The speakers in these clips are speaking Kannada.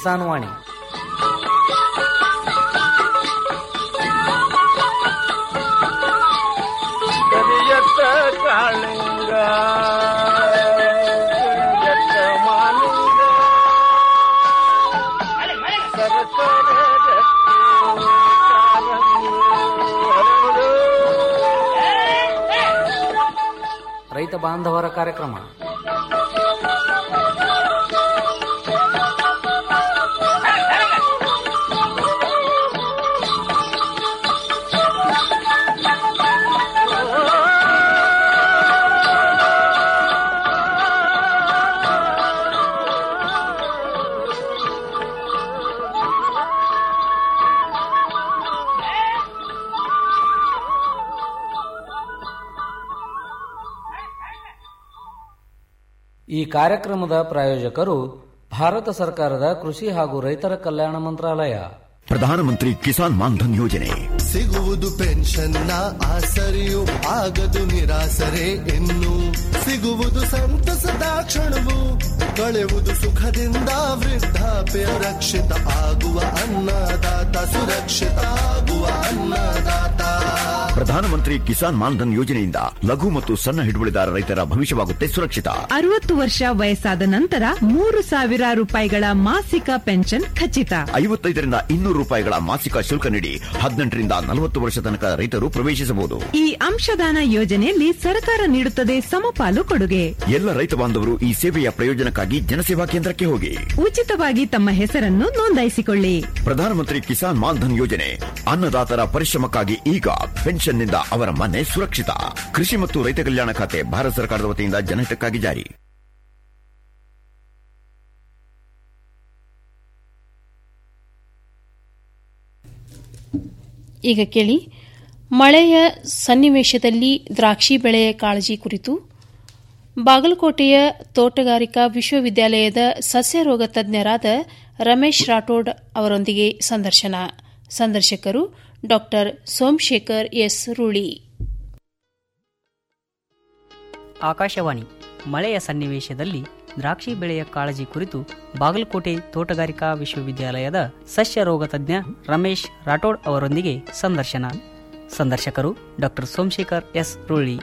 ಕಿಸಾನ್ ವಾಣಿ ಕರಿಯತ್ತ ಕಾಳಿಂಗ ಕರಿಯತ್ತ ಮಾಲಿಂಗ ಸರಸರ ಗಟ್ಟಿ ಕಾಲಂಗಿ ಹರಡು. ರೈತ ಬಾಂಧವರ ಕಾರ್ಯಕ್ರಮ ಈ ಕಾರ್ಯಕ್ರಮದ ಪ್ರಾಯೋಜಕರು ಭಾರತ ಸರ್ಕಾರದ ಕೃಷಿ ಹಾಗೂ ರೈತರ ಕಲ್ಯಾಣ ಮಂತ್ರಾಲಯ ಪ್ರಧಾನಮಂತ್ರಿ ಕಿಸಾನ್ ಮಾನ್ಧನ್ ಯೋಜನೆ ಸಿಗುವುದು ಪೆನ್ಷನ್ನ ಆಸರೆಯು ಆಗದು ನಿರಾಸರೆ ಇನ್ನು ಸಿಗುವುದು ಸಂತಸದ ಕ್ಷಣವು ಕಳೆಯುವುದು ಸುಖದಿಂದ ವೃದ್ಧಾಪ್ಯ ರಕ್ಷಿತ ಆಗುವ ಅನ್ನದಾತ ಸುರಕ್ಷಿತ ಆಗುವ ಅನ್ನದಾತ ಪ್ರಧಾನಮಂತ್ರಿ ಕಿಸಾನ್ ಮಾನ್ಧನ್ ಯೋಜನೆಯಿಂದ ಲಘು ಮತ್ತು ಸಣ್ಣ ಹಿಡುವಳಿದಾರ ರೈತರ ಭವಿಷ್ಯವಾಗುತ್ತೆ ಸುರಕ್ಷಿತ ಅರವತ್ತು ವರ್ಷ ವಯಸ್ಸಾದ ನಂತರ ಮೂರು ಸಾವಿರ ರೂಪಾಯಿಗಳ ಮಾಸಿಕ ಪೆನ್ಷನ್ ಖಚಿತ ಐವತ್ತೈದರಿಂದ ಇನ್ನೂರು ರೂಪಾಯಿಗಳ ಮಾಸಿಕ ಶುಲ್ಕ ನೀಡಿ ಹದಿನೆಂಟರಿಂದ ನಲವತ್ತು ವರ್ಷ ತನಕ ರೈತರು ಪ್ರವೇಶಿಸಬಹುದು ಈ ಅಂಶದಾನ ಯೋಜನೆಯಲ್ಲಿ ಸರ್ಕಾರ ನೀಡುತ್ತದೆ ಸಮಪಾಲು ಕೊಡುಗೆ ಎಲ್ಲ ರೈತ ಬಾಂಧವರು ಈ ಸೇವೆಯ ಪ್ರಯೋಜನಕ್ಕಾಗಿ ಜನಸೇವಾ ಕೇಂದ್ರಕ್ಕೆ ಹೋಗಿ ಉಚಿತವಾಗಿ ತಮ್ಮ ಹೆಸರನ್ನು ನೋಂದಾಯಿಸಿಕೊಳ್ಳಿ ಪ್ರಧಾನಮಂತ್ರಿ ಕಿಸಾನ್ ಮಾನ್ಧನ್ ಯೋಜನೆ ಅನ್ನದಾತರ ಪರಿಶ್ರಮಕ್ಕಾಗಿ ಈಗ ಪೆನ್ಷನ್ನಿಂದ ಅವರ ಮನೆ ಸುರಕ್ಷಿತ ಕೃಷಿ ಮತ್ತು ರೈತ ಕಲ್ಯಾಣ ಖಾತೆ ಭಾರತ ಸರ್ಕಾರದ ವತಿಯಿಂದ ಜನಹಿತಕ್ಕಾಗಿ ಜಾರಿ ಈಗ ಕೇಳಿ ಮಳೆಯ ಸನ್ನಿವೇಶದಲ್ಲಿ ದ್ರಾಕ್ಷಿ ಬೆಳೆಯ ಕಾಳಜಿ ಕುರಿತು ಬಾಗಲಕೋಟೆಯ ತೋಟಗಾರಿಕಾ ವಿಶ್ವವಿದ್ಯಾಲಯದ ಸಸ್ಯರೋಗ ತಜ್ಞರಾದ ರಮೇಶ್ ರಾಠೋಡ್ ಅವರೊಂದಿಗೆ ಸಂದರ್ಶನ ಸಂದರ್ಶಕರು ಡಾ ಸೋಮಶೇಖರ್ ಎಸ್ ರೂಳಿ ಆಕಾಶವಾಣಿ ಮಳೆಯ ಸನ್ನಿವೇಶದಲ್ಲಿ ದ್ರಾಕ್ಷಿ ಬೆಳೆಯ ಕಾಳಜಿ ಕುರಿತು ಬಾಗಲಕೋಟೆ ತೋಟಗಾರಿಕಾ ವಿಶ್ವವಿದ್ಯಾಲಯದ ಸಸ್ಯ ರೋಗ ತಜ್ಞ ರಮೇಶ್ ರಾಠೋಡ್ ಅವರೊಂದಿಗೆ ಸಂದರ್ಶನ ಸಂದರ್ಶಕರು ಡಾಕ್ಟರ್ ಸೋಮಶೇಖರ್ ಎಸ್ ರೂಳಿ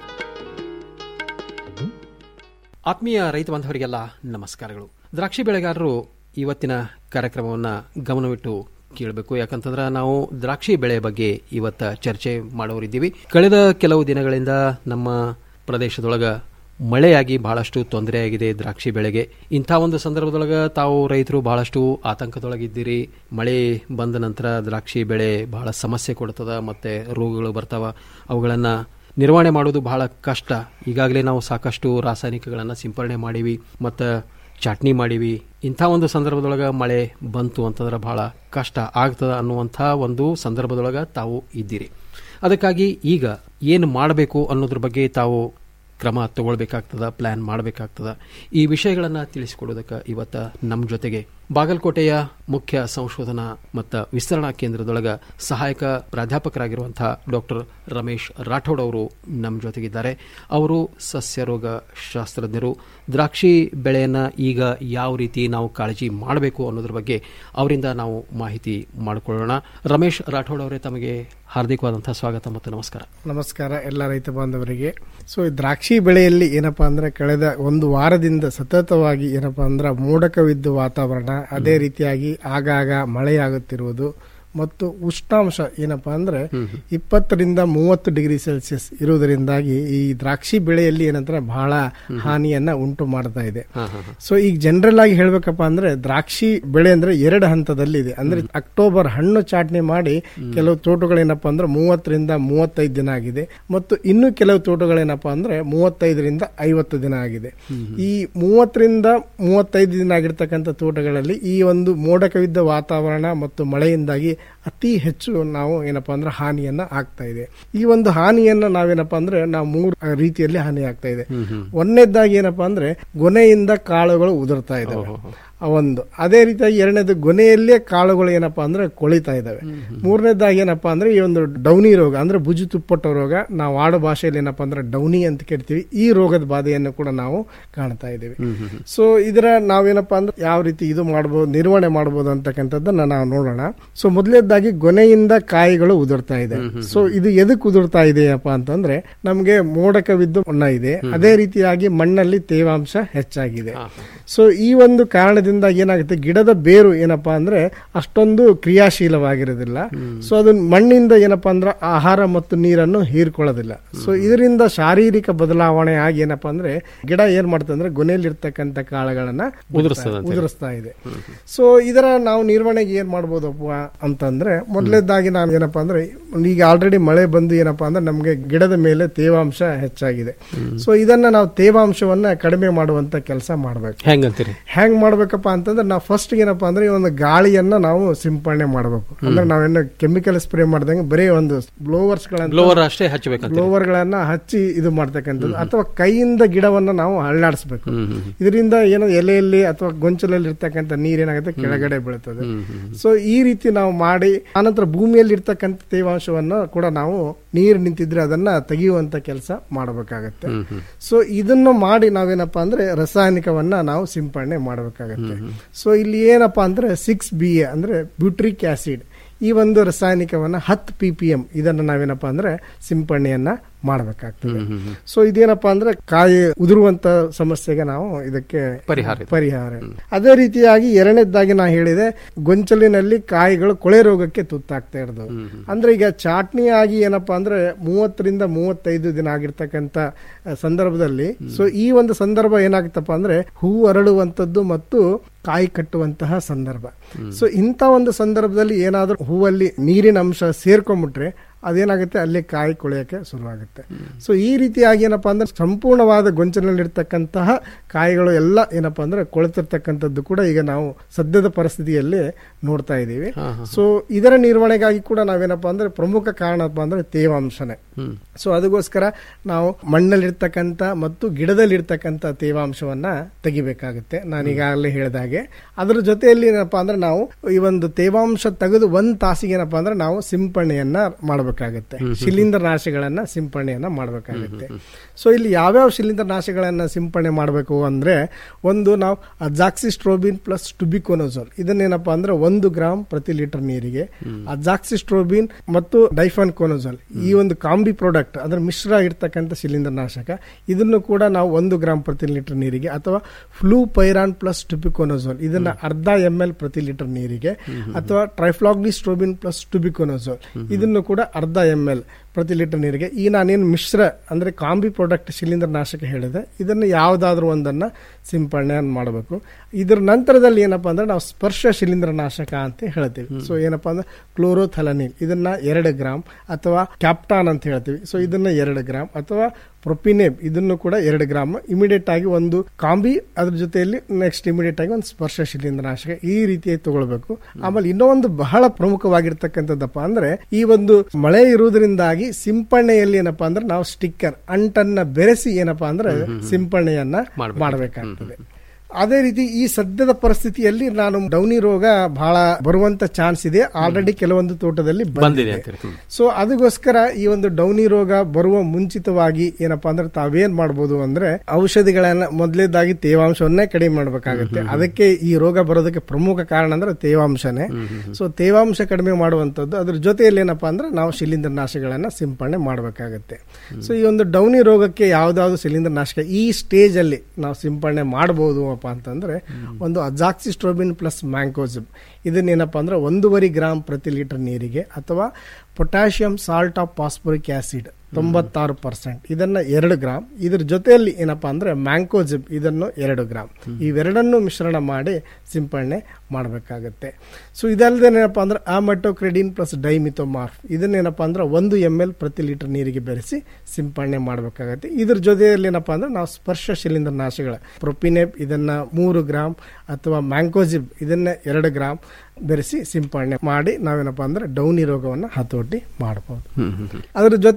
ಆತ್ಮೀಯ ರೈತ ಬಾಂಧವರಿಗೆಲ್ಲ ನಮಸ್ಕಾರಗಳು ದ್ರಾಕ್ಷಿ ಬೆಳೆಗಾರರು ಇವತ್ತಿನ ಕಾರ್ಯಕ್ರಮವನ್ನು ಗಮನವಿಟ್ಟು ಕೇಳಬೇಕು ಯಾಕಂತಂದ್ರೆ ನಾವು ದ್ರಾಕ್ಷಿ ಬೆಳೆ ಬಗ್ಗೆ ಇವತ್ತ ಚರ್ಚೆ ಮಾಡೋರಿದ್ದೀವಿ ಕಳೆದ ಕೆಲವು ದಿನಗಳಿಂದ ನಮ್ಮ ಪ್ರದೇಶದೊಳಗ ಮಳೆಯಾಗಿ ಬಹಳಷ್ಟು ತೊಂದರೆಯಾಗಿದೆ ದ್ರಾಕ್ಷಿ ಬೆಳೆಗೆ ಇಂಥ ಒಂದು ಸಂದರ್ಭದೊಳಗ ತಾವು ರೈತರು ಬಹಳಷ್ಟು ಆತಂಕದೊಳಗಿದ್ದೀರಿ ಮಳೆ ಬಂದ ನಂತರ ದ್ರಾಕ್ಷಿ ಬೆಳೆ ಬಹಳ ಸಮಸ್ಯೆ ಕೊಡ್ತದ ಮತ್ತೆ ರೋಗಗಳು ಬರ್ತಾವ ಅವುಗಳನ್ನು ನಿರ್ವಹಣೆ ಮಾಡೋದು ಬಹಳ ಕಷ್ಟ ಈಗಾಗಲೇ ನಾವು ಸಾಕಷ್ಟು ರಾಸಾಯನಿಕಗಳನ್ನು ಸಿಂಪರಣೆ ಮಾಡೀವಿ ಮತ್ತು ಚಟ್ನಿ ಮಾಡೀವಿ ಇಂಥ ಒಂದು ಸಂದರ್ಭದೊಳಗೆ ಮಳೆ ಬಂತು ಅಂತಂದ್ರೆ ಬಹಳ ಕಷ್ಟ ಆಗ್ತದ ಅನ್ನುವಂಥ ಒಂದು ಸಂದರ್ಭದೊಳಗೆ ತಾವು ಇದ್ದೀರಿ ಅದಕ್ಕಾಗಿ ಈಗ ಏನು ಮಾಡಬೇಕು ಅನ್ನೋದ್ರ ಬಗ್ಗೆ ತಾವು ಕ್ರಮ ತಗೊಳ್ಬೇಕಾಗ್ತದ ಪ್ಲಾನ್ ಮಾಡಬೇಕಾಗ್ತದ ಈ ವಿಷಯಗಳನ್ನು ತಿಳಿಸಿಕೊಡೋದಕ್ಕೆ ಇವತ್ತ ನಮ್ಮ ಜೊತೆಗೆ ಬಾಗಲಕೋಟೆಯ ಮುಖ್ಯ ಸಂಶೋಧನಾ ಮತ್ತು ವಿಸ್ತರಣಾ ಕೇಂದ್ರದೊಳಗ ಸಹಾಯಕ ಪ್ರಾಧ್ಯಾಪಕರಾಗಿರುವಂತಹ ಡಾಕ್ಟರ್ ರಮೇಶ್ ರಾಠೋಡ್ ಅವರು ನಮ್ಮ ಜೊತೆಗಿದ್ದಾರೆ ಅವರು ಸಸ್ಯರೋಗ ಶಾಸ್ತ್ರಜ್ಞರು ದ್ರಾಕ್ಷಿ ಬೆಳೆಯನ್ನ ಈಗ ಯಾವ ರೀತಿ ನಾವು ಕಾಳಜಿ ಮಾಡಬೇಕು ಅನ್ನೋದ್ರ ಬಗ್ಗೆ ಅವರಿಂದ ನಾವು ಮಾಹಿತಿ ಮಾಡಿಕೊಳ್ಳೋಣ ರಮೇಶ್ ರಾಠೋಡ್ ಅವರೇ ತಮಗೆ ಹಾರ್ದಿಕವಾದಂತಹ ಸ್ವಾಗತ ಮತ್ತು ನಮಸ್ಕಾರ ನಮಸ್ಕಾರ ಎಲ್ಲ ರೈತ ಬಾಂಧವರಿಗೆ ಸೊ ಈ ದ್ರಾಕ್ಷಿ ಬೆಳೆಯಲ್ಲಿ ಏನಪ್ಪಾ ಅಂದ್ರೆ ಕಳೆದ ಒಂದು ವಾರದಿಂದ ಸತತವಾಗಿ ಏನಪ್ಪಾ ಅಂದ್ರೆ ಮೋಡಕವಿದ್ದ ವಾತಾವರಣ ಅದೇ ರೀತಿಯಾಗಿ ಆಗಾಗ ಮಳೆಯಾಗುತ್ತಿರುವುದು ಮತ್ತು ಉಷ್ಣಾಂಶ ಏನಪ್ಪಾ ಅಂದ್ರೆ ಇಪ್ಪತ್ತರಿಂದ ಮೂವತ್ತು ಡಿಗ್ರಿ ಸೆಲ್ಸಿಯಸ್ ಇರುವುದರಿಂದಾಗಿ ಈ ದ್ರಾಕ್ಷಿ ಬೆಳೆಯಲ್ಲಿ ಏನಂದ್ರೆ ಬಹಳ ಹಾನಿಯನ್ನ ಉಂಟು ಮಾಡ್ತಾ ಇದೆ ಸೊ ಈಗ ಜನರಲ್ ಆಗಿ ಹೇಳ್ಬೇಕಪ್ಪ ಅಂದ್ರೆ ದ್ರಾಕ್ಷಿ ಬೆಳೆ ಅಂದ್ರೆ ಎರಡು ಹಂತದಲ್ಲಿ ಇದೆ ಅಂದ್ರೆ ಅಕ್ಟೋಬರ್ ಹಣ್ಣು ಚಾಟ್ನಿ ಮಾಡಿ ಕೆಲವು ತೋಟಗಳೇನಪ್ಪಾ ಅಂದ್ರೆ ಮೂವತ್ತರಿಂದ ಮೂವತ್ತೈದು ದಿನ ಆಗಿದೆ ಮತ್ತು ಇನ್ನು ಕೆಲವು ತೋಟಗಳೇನಪ್ಪಾ ಅಂದ್ರೆ ಮೂವತ್ತೈದರಿಂದ ಐವತ್ತು ದಿನ ಆಗಿದೆ ಈ ಮೂವತ್ತರಿಂದ ಮೂವತ್ತೈದು ದಿನ ಆಗಿರ್ತಕ್ಕಂಥ ತೋಟಗಳಲ್ಲಿ ಈ ಒಂದು ಮೋಡಕವಿದ್ದ ವಾತಾವರಣ ಮತ್ತು ಮಳೆಯಿಂದಾಗಿ ಅತಿ ಹೆಚ್ಚು ನಾವು ಏನಪ್ಪಾ ಅಂದ್ರೆ ಹಾನಿಯನ್ನ ಆಗ್ತಾ ಇದೆ ಈ ಒಂದು ಹಾನಿಯನ್ನ ನಾವೇನಪ್ಪಾ ಅಂದ್ರೆ ನಾವು ಮೂರು ರೀತಿಯಲ್ಲಿ ಹಾನಿ ಆಗ್ತಾ ಇದೆ ಒಂದನೇದಾಗಿ ಏನಪ್ಪಾ ಅಂದ್ರೆ ಗೊನೆಯಿಂದ ಕಾಳುಗಳು ಉದುರ್ತಾ ಇದಾವೆ ಒಂದು ಅದೇ ರೀತಿಯಾಗಿ ಎರಡನೇದು ಗೊನೆಯಲ್ಲೇ ಕಾಳುಗಳು ಏನಪ್ಪಾ ಅಂದ್ರೆ ಕೊಳಿತಾ ಇದಾವೆ ಮೂರನೇದಾಗಿ ಏನಪ್ಪಾ ಅಂದ್ರೆ ಈ ಒಂದು ಡೌನಿ ರೋಗ ಅಂದ್ರೆ ಭುಜು ತುಪ್ಪಟ್ಟ ರೋಗ ನಾವು ಆಡೋ ಭಾಷೆಯಲ್ಲಿ ಏನಪ್ಪಾ ಅಂದ್ರೆ ಡೌನಿ ಅಂತ ಕೇಳ್ತೀವಿ ಈ ರೋಗದ ಬಾಧೆಯನ್ನು ಕೂಡ ನಾವು ಕಾಣ್ತಾ ಇದ್ದೀವಿ ಸೊ ಇದರ ನಾವೇನಪ್ಪಾ ಅಂದ್ರೆ ಯಾವ ರೀತಿ ಇದು ಮಾಡಬಹುದು ನಿರ್ವಹಣೆ ಮಾಡಬಹುದು ಅಂತಕ್ಕಂಥದ್ದನ್ನ ನಾವು ನೋಡೋಣ ಸೊ ಮೊದಲನೇದಾಗಿ ಗೊನೆಯಿಂದ ಕಾಯಿಗಳು ಉದುರ್ತಾ ಇದೆ ಸೊ ಇದು ಎದಕ್ಕೆ ಉದುರ್ತಾ ಇದೆಯಪ್ಪ ಅಂತಂದ್ರೆ ನಮಗೆ ಮೋಡಕವಿದ್ದು ಮಣ್ಣ ಇದೆ ಅದೇ ರೀತಿಯಾಗಿ ಮಣ್ಣಲ್ಲಿ ತೇವಾಂಶ ಹೆಚ್ಚಾಗಿದೆ ಸೊ ಈ ಒಂದು ಕಾರಣದಿಂದ ಏನಾಗುತ್ತೆ ಗಿಡದ ಬೇರು ಏನಪ್ಪಾ ಅಂದ್ರೆ ಅಷ್ಟೊಂದು ಕ್ರಿಯಾಶೀಲವಾಗಿರೋದಿಲ್ಲ ಸೊ ಅದು ಮಣ್ಣಿಂದ ಏನಪ್ಪಾ ಅಂದ್ರೆ ಆಹಾರ ಮತ್ತು ನೀರನ್ನು ಹೀರ್ಕೊಳ್ಳೋದಿಲ್ಲ ಸೊ ಇದರಿಂದ ಶಾರೀರಿಕ ಬದಲಾವಣೆ ಆಗಿ ಏನಪ್ಪಾ ಅಂದ್ರೆ ಗಿಡ ಏನ್ ಮಾಡ್ತದೆ ಅಂದ್ರೆ ಗೊನೆಯಲ್ಲಿರ್ತಕ್ಕಂಥ ಕಾಳುಗಳನ್ನ ಉದುರಿಸ್ತದೆ ಅಂತ ಹೇಳಿ. ಉದುರಿಸ್ತಾ ಇದೆ ಸೊ ಇದರ ನಾವು ನಿರ್ವಹಣೆಗೆ ಏನ್ ಮಾಡ್ಬೋದಪ್ಪ ಅಂತಂದ್ರೆ ಮೊದಲನೇದಾಗಿ ನಾವು ಏನಪ್ಪಾ ಅಂದ್ರೆ ಈಗ ಆಲ್ರೆಡಿ ಮಳೆ ಬಂದು ಏನಪ್ಪಾ ಅಂದ್ರೆ ನಮ್ಗೆ ಗಿಡದ ಮೇಲೆ ತೇವಾಂಶ ಹೆಚ್ಚಾಗಿದೆ ಸೊ ಇದನ್ನ ನಾವು ತೇವಾಂಶವನ್ನ ಕಡಿಮೆ ಮಾಡುವಂತ ಕೆಲಸ ಮಾಡ್ಬೇಕು ಹೆಂಗಂತೀರಿ ಹೆಂಗ್ ಮಾಡ್ಬೇಕಪ್ಪ ಅಂತಂದ್ರೆ ನಾವು ಫಸ್ಟ್ ಏನಪ್ಪಾ ಅಂದ್ರೆ ಈ ಒಂದು ಗಾಳಿಯನ್ನ ನಾವು ಸಿಂಪಡಣೆ ಮಾಡಬೇಕು ಅಂದ್ರೆ ನಾವೇನು ಕೆಮಿಕಲ್ ಸ್ಪ್ರೇ ಮಾಡ್ದಂಗೆ ಬರೀ ಒಂದು ಬ್ಲೋವರ್ಸ್ ಗಳನ್ನ ಬ್ಲೋವರ್ ಅಷ್ಟೇ ಹಚ್ಚಬೇಕಂತ ಬ್ಲೋವರ್ ಗಳನ್ನ ಹಚ್ಚಿ ಇದು ಮಾಡ್ತಕ್ಕಂಥದ್ದು ಅಥವಾ ಕೈಯಿಂದ ಗಿಡವನ್ನ ನಾವು ಅಳ್ಳಾಡಿಸ್ಬೇಕು ಇದರಿಂದ ಏನೋ ಎಲೆಯಲ್ಲಿ ಅಥವಾ ಗೊಂಚಲಲ್ಲಿ ಇರ್ತಕ್ಕಂಥ ನೀರೇನಾಗುತ್ತೆ ಕೆಳಗಡೆ ಬೀಳ್ತದೆ ಸೊ ಈ ರೀತಿ ನಾವು ಮಾಡಿ ಆನಂತರ ಭೂಮಿಯಲ್ಲಿ ಇರ್ತಕ್ಕಂಥ ತೇವಾಂಶವನ್ನ ಕೂಡ ನಾವು ನೀರು ನಿಂತಿದ್ರೆ ಅದನ್ನ ತೆಗೆಯುವಂತ ಕೆಲಸ ಮಾಡಬೇಕಾಗತ್ತೆ ಸೊ ಇದನ್ನು ಮಾಡಿ ನಾವೇನಪ್ಪಾ ಅಂದ್ರೆ ರಾಸಾಯನಿಕವನ್ನ ನಾವು ಸಿಂಪಡಣೆ ಮಾಡಬೇಕಾಗತ್ತೆ ಸೊ ಇಲ್ಲಿ ಏನಪ್ಪಾ ಅಂದ್ರೆ ಸಿಕ್ಸ್ ಬಿ ಎ ಅಂದ್ರೆ ಬ್ಯೂಟ್ರಿಕ್ ಆಸಿಡ್ ಈ ಒಂದು ರಾಸಾಯನಿಕವನ್ನ ಹತ್ತು ಪಿ ಪಿ ಎಂ ಇದನ್ನ ನಾವೇನಪ್ಪಾ ಅಂದ್ರೆ ಸಿಂಪಡಣೆಯನ್ನ ಮಾಡಬೇಕಾಗ್ತದೆ ಸೊ ಇದೇನಪ್ಪಾ ಅಂದ್ರೆ ಕಾಯಿ ಉದುರುವಂತ ಸಮಸ್ಯೆಗೆ ನಾವು ಇದಕ್ಕೆ ಪರಿಹಾರ ಇದೆ. ಪರಿಹಾರ ಅದೇ ರೀತಿಯಾಗಿ ಎರಡನೇದಾಗಿ ನಾ ಹೇಳಿದೆ ಗೊಂಚಲಿನಲ್ಲಿ ಕಾಯಿಗಳು ಕೊಳೆ ರೋಗಕ್ಕೆ ತುತ್ತಾಗ್ತಾ ಇರೋದು ಅಂದ್ರೆ ಈಗ ಚಾಟ್ನಿ ಆಗಿ ಏನಪ್ಪಾ ಅಂದ್ರೆ ಮೂವತ್ತರಿಂದ ಮೂವತ್ತೈದು ದಿನ ಆಗಿರ್ತಕ್ಕಂಥ ಆ, ಸಂದರ್ಭದಲ್ಲಿ ಸೊ ಈ ಒಂದು ಸಂದರ್ಭ ಏನಾಗುತ್ತಪ್ಪ ಅಂದ್ರೆ ಹೂ ಅರಳುವಂತದ್ದು ಮತ್ತು ಕಾಯಿ ಕಟ್ಟುವಂತಹ ಸಂದರ್ಭ ಸೊ ಇಂಥ ಒಂದು ಸಂದರ್ಭದಲ್ಲಿ ಏನಾದ್ರೂ ಹೂವಲ್ಲಿ ನೀರಿನ ಅಂಶ ಸೇರ್ಕೊಂಡ್ಬಿಟ್ರೆ ಅದೇನಾಗುತ್ತೆ ಅಲ್ಲಿ ಕಾಯಿ ಕೊಳೆಯಕ್ಕೆ ಶುರುವಾಗುತ್ತೆ ಸೊ ಈ ರೀತಿಯಾಗಿ ಏನಪ್ಪಾ ಅಂದ್ರೆ ಸಂಪೂರ್ಣವಾದ ಗೊಂಚಲಿನಲ್ಲಿರ್ತಕ್ಕಂತಹ ಕಾಯಿಗಳು ಎಲ್ಲ ಏನಪ್ಪಾ ಅಂದ್ರೆ ಕೊಳೆತಿರ್ತಕ್ಕಂಥದ್ದು ಕೂಡ ಈಗ ನಾವು ಸದ್ಯದ ಪರಿಸ್ಥಿತಿಯಲ್ಲಿ ನೋಡ್ತಾ ಇದ್ದೀವಿ ಸೊ ಇದರ ನಿರ್ವಹಣೆಗಾಗಿ ಕೂಡ ನಾವೇನಪ್ಪಾ ಅಂದ್ರೆ ಪ್ರಮುಖ ಕಾರಣಪ್ಪ ಅಂದ್ರೆ ತೇವಾಂಶನೇ ಸೊ ಅದಕ್ಕೋಸ್ಕರ ನಾವು ಮಣ್ಣಲ್ಲಿರ್ತಕ್ಕಂಥ ಮತ್ತು ಗಿಡದಲ್ಲಿರ್ತಕ್ಕಂಥ ತೇವಾಂಶವನ್ನ ತೆಗಿಬೇಕಾಗುತ್ತೆ ನಾನು ಈಗಾಗಲೇ ಹೇಳಿದಾಗೆ ಅದ್ರ ಜೊತೆಯಲ್ಲಿ ಏನಪ್ಪಾ ಅಂದ್ರೆ ನಾವು ಈ ಒಂದು ತೇವಾಂಶ ತೆಗೆದು ಒಂದ್ ತಾಸಿಗೆ ಏನಪ್ಪಾ ಅಂದ್ರೆ ನಾವು ಸಿಂಪರಣೆಯನ್ನ ಮಾಡಬೇಕಾಗುತ್ತೆ ಶಿಲೀಂಧ್ರ ನಾಶಗಳನ್ನ ಸಿಂಪರಣೆಯನ್ನ ಮಾಡಬೇಕಾಗುತ್ತೆ ಸೊ ಇಲ್ಲಿ ಯಾವ್ಯಾವ ಶಿಲೀಂಧ್ರ ನಾಶಗಳನ್ನ ಸಿಂಪರಣೆ ಮಾಡಬೇಕು ಅಂದ್ರೆ ಒಂದು ನಾವು ಅಜಾಕ್ಸಿಸ್ಟ್ರೋಬಿನ್ ಪ್ಲಸ್ ಟುಬಿಕೋನೋಸೋಲ್ ಇದನ್ನೇನಪ್ಪಾ ಅಂದ್ರೆ ಒಂದು ಗ್ರಾಮ್ ಪ್ರತಿ ಲೀಟರ್ ನೀರಿಗೆ ಅಜಾಕ್ಸಿಸ್ಟ್ರೋಬಿನ್ ಮತ್ತು ಡೈಫಾನ್ ಕೋನೋಸೋಲ್ ಈ ಒಂದು ಕಾಂಬಿ ಪ್ರಾಡಕ್ಟ್ ಅಂದ್ರೆ ಮಿಶ್ರ ಇರ್ತಕ್ಕಂಥ ಶಿಲೀಂಧ್ರ ನಾಶಕ ಇದನ್ನು ಕೂಡ ನಾವು ಒಂದು ಗ್ರಾಮ್ ಪ್ರತಿ ಲೀಟರ್ ನೀರಿಗೆ ಅಥವಾ ಫ್ಲೂ ಪೈರಾನ್ ಪ್ಲಸ್ ಟುಬಿಕೋನೋಸೋಲ್ ಇದನ್ನ ಅರ್ಧ ಎಂ ಎಲ್ ಪ್ರತಿ ಲೀಟರ್ ನೀರಿಗೆ ಅಥವಾ ಟ್ರೈಫ್ಲಾಗ್ನಿಸ್ಟ್ರೋಬಿನ್ ಪ್ಲಸ್ ಟುಬಿಕೋನೋಸೋಲ್ ಇದನ್ನು ಕೂಡ ಅರ್ಧ ಎಂ ಎಲ್ ಪ್ರತಿ ಲೀಟರ್ ನೀರಿಗೆ ಈ ನಾನೇನು ಮಿಶ್ರ ಅಂದ್ರೆ ಕಾಂಬಿ ಪ್ರಾಡಕ್ಟ್ ಶಿಲೀಂಧ್ರ ನಾಶಕ ಹೇಳಿದೆ ಇದನ್ನು ಯಾವುದಾದ್ರೂ ಒಂದನ್ನ ಸಿಂಪಡಣೆ ಮಾಡಬೇಕು ಇದರ ನಂತರದಲ್ಲಿ ಏನಪ್ಪಾ ಅಂದ್ರೆ ನಾವು ಸ್ಪರ್ಶ ಶಿಲೀಂಧ್ರ ನಾಶಕ ಅಂತ ಹೇಳ್ತೀವಿ ಸೊ ಏನಪ್ಪಾ ಅಂದ್ರೆ ಕ್ಲೋರೋಥಲನಿಲ್ ಇದನ್ನ ಎರಡು ಗ್ರಾಮ್ ಅಥವಾ ಕ್ಯಾಪ್ಟಾನ್ ಅಂತ ಹೇಳ್ತೀವಿ ಸೊ ಇದನ್ನ ಎರಡು ಗ್ರಾಮ್ ಅಥವಾ ಪ್ರೊಪಿನೇಬ್ ಇದನ್ನು ಕೂಡ ಎರಡು ಗ್ರಾಮ್ ಇಮಿಡಿಯೇಟ್ ಆಗಿ ಒಂದು ಕಾಂಬಿ ಅದ್ರ ಜೊತೆಯಲ್ಲಿ ನೆಕ್ಸ್ಟ್ ಇಮಿಡಿಯೇಟ್ ಆಗಿ ಒಂದು ಸ್ಪರ್ಶ ಶಿಲೀಂಧ್ರ ನಾಶಕ ಈ ರೀತಿಯಾಗಿ ತಗೊಳ್ಬೇಕು ಆಮೇಲೆ ಇನ್ನೊಂದು ಬಹಳ ಪ್ರಮುಖವಾಗಿರ್ತಕ್ಕಂಥದ್ದಪ್ಪ ಅಂದ್ರೆ ಈ ಒಂದು ಮಳೆ ಇರುವುದರಿಂದಾಗಿ ಸಿಂಪರಣೆಯಲ್ಲಿ ಏನಪ್ಪಾ ಅಂದ್ರೆ ನಾವು ಸ್ಟಿಕ್ಕರ್ ಅಂಟನ್ನ ಬೆರೆಸಿ ಏನಪ್ಪಾ ಅಂದ್ರೆ ಸಿಂಪರಣೆಯನ್ನ ಮಾಡಬೇಕಾಗ್ತದೆ ಅದೇ ರೀತಿ ಈ ಸದ್ಯದ ಪರಿಸ್ಥಿತಿಯಲ್ಲಿ ನಾನು ಡೌನಿ ರೋಗ ಬಹಳ ಬರುವಂತ ಚಾನ್ಸ್ ಇದೆ ಆಲ್ರೆಡಿ ಕೆಲವೊಂದು ತೋಟದಲ್ಲಿ ಬಂದಿದೆ ಬಂದಿದೆ ಅಂತೀರಿ. ಹ್ಮ್. ಸೊ ಅದಕ್ಕೋಸ್ಕರ ಈ ಒಂದು ಡೌನಿ ರೋಗ ಬರುವ ಮುಂಚಿತವಾಗಿ ಏನಪ್ಪಾ ಅಂದ್ರೆ ತಾವೇನ್ ಮಾಡ್ಬೋದು ಅಂದ್ರೆ ಔಷಧಿಗಳನ್ನ ಮೊದಲೇದಾಗಿ ತೇವಾಂಶವನ್ನೇ ಕಡಿಮೆ ಮಾಡಬೇಕಾಗುತ್ತೆ ಅದಕ್ಕೆ ಈ ರೋಗ ಬರೋದಕ್ಕೆ ಪ್ರಮುಖ ಕಾರಣ ಅಂದ್ರೆ ತೇವಾಂಶನೇ ಸೊ ತೇವಾಂಶ ಕಡಿಮೆ ಮಾಡುವಂತದ್ದು ಅದ್ರ ಜೊತೆಯಲ್ಲಿ ಏನಪ್ಪಾ ಅಂದ್ರೆ ನಾವು ಶಿಲೀಂಧ್ರ ನಾಶಗಳನ್ನ ಸಿಂಪಡಣೆ ಮಾಡಬೇಕಾಗುತ್ತೆ ಸೊ ಈ ಒಂದು ಡೌನಿ ರೋಗಕ್ಕೆ ಯಾವ್ದಾವ್ದು ಶಿಲೀಂಧ್ರ ನಾಶಕ ಈ ಸ್ಟೇಜ್ ಅಲ್ಲಿ ನಾವು ಸಿಂಪಡಣೆ ಮಾಡಬಹುದು ಅಪ್ಪ ಅಂತಂದ್ರೆ ಒಂದು ಅಜಾಕ್ಸಿಸ್ಟ್ರೋಬಿನ್ ಪ್ಲಸ್ ಮ್ಯಾಂಕೋಸಿಬ್ ಇದನ್ನೇನಪ್ಪ ಅಂದ್ರೆ ಒಂದೂವರೆ ಗ್ರಾಮ್ ಪ್ರತಿ ಲೀಟರ್ ನೀರಿಗೆ ಅಥವಾ potassium salt of phosphoric acid ತೊಂಬತ್ತಾರು ಪರ್ಸೆಂಟ್ ಇದನ್ನ ಎರಡು ಗ್ರಾಮ್ ಇದ್ರ ಜೊತೆಯಲ್ಲಿ ಏನಪ್ಪಾ ಅಂದ್ರೆ ಮ್ಯಾಂಕೋಜಿಬ್ ಇದನ್ನು ಎರಡು ಗ್ರಾಮ್ ಇವೆರಡನ್ನು ಮಿಶ್ರಣ ಮಾಡಿ ಸಿಂಪಡಣೆ ಮಾಡಬೇಕಾಗತ್ತೆ ಸೊ ಇದಲ್ಲದೆ ಏನಪ್ಪಾ ಅಂದ್ರೆ ಆಮಟೋಕ್ರೆಡಿನ್ ಪ್ಲಸ್ ಡೈಮಿಥೋಮಾರ್ಫ್ ಇದನ್ನೇನಪ್ಪಾ ಅಂದ್ರೆ ಒಂದು ಎಮ್ ಎಲ್ ಪ್ರತಿ ಲೀಟರ್ ನೀರಿಗೆ ಬೆರೆಸಿ ಸಿಂಪಡಣೆ ಮಾಡಬೇಕಾಗತ್ತೆ ಇದ್ರ ಜೊತೆಯಲ್ಲಿ ಏನಪ್ಪಾ ಅಂದ್ರೆ ನಾವು ಸ್ಪರ್ಶ ಶಿಲೀಂಧ್ರ ನಾಶಗಳ ಪ್ರೊಪಿನೆಬ್ ಇದನ್ನ ಮೂರು ಗ್ರಾಮ್ ಅಥವಾ ಮ್ಯಾಂಕೋಜಿಬ್ ಇದನ್ನ ಎರಡು ಗ್ರಾಮ್ ಬೆರೆಸಿ ಸಿಂಪಡಣೆ ಮಾಡಿ ನಾವೇನಪ್ಪಾ ಅಂದ್ರೆ ಡೌನಿ ರೋಗವನ್ನ ಹತೋಟಿ ಮಾಡಬಹುದು ಅದ್ರ ಜೊತೆಯಲ್ಲಿ ಏನಪ್ಪಾ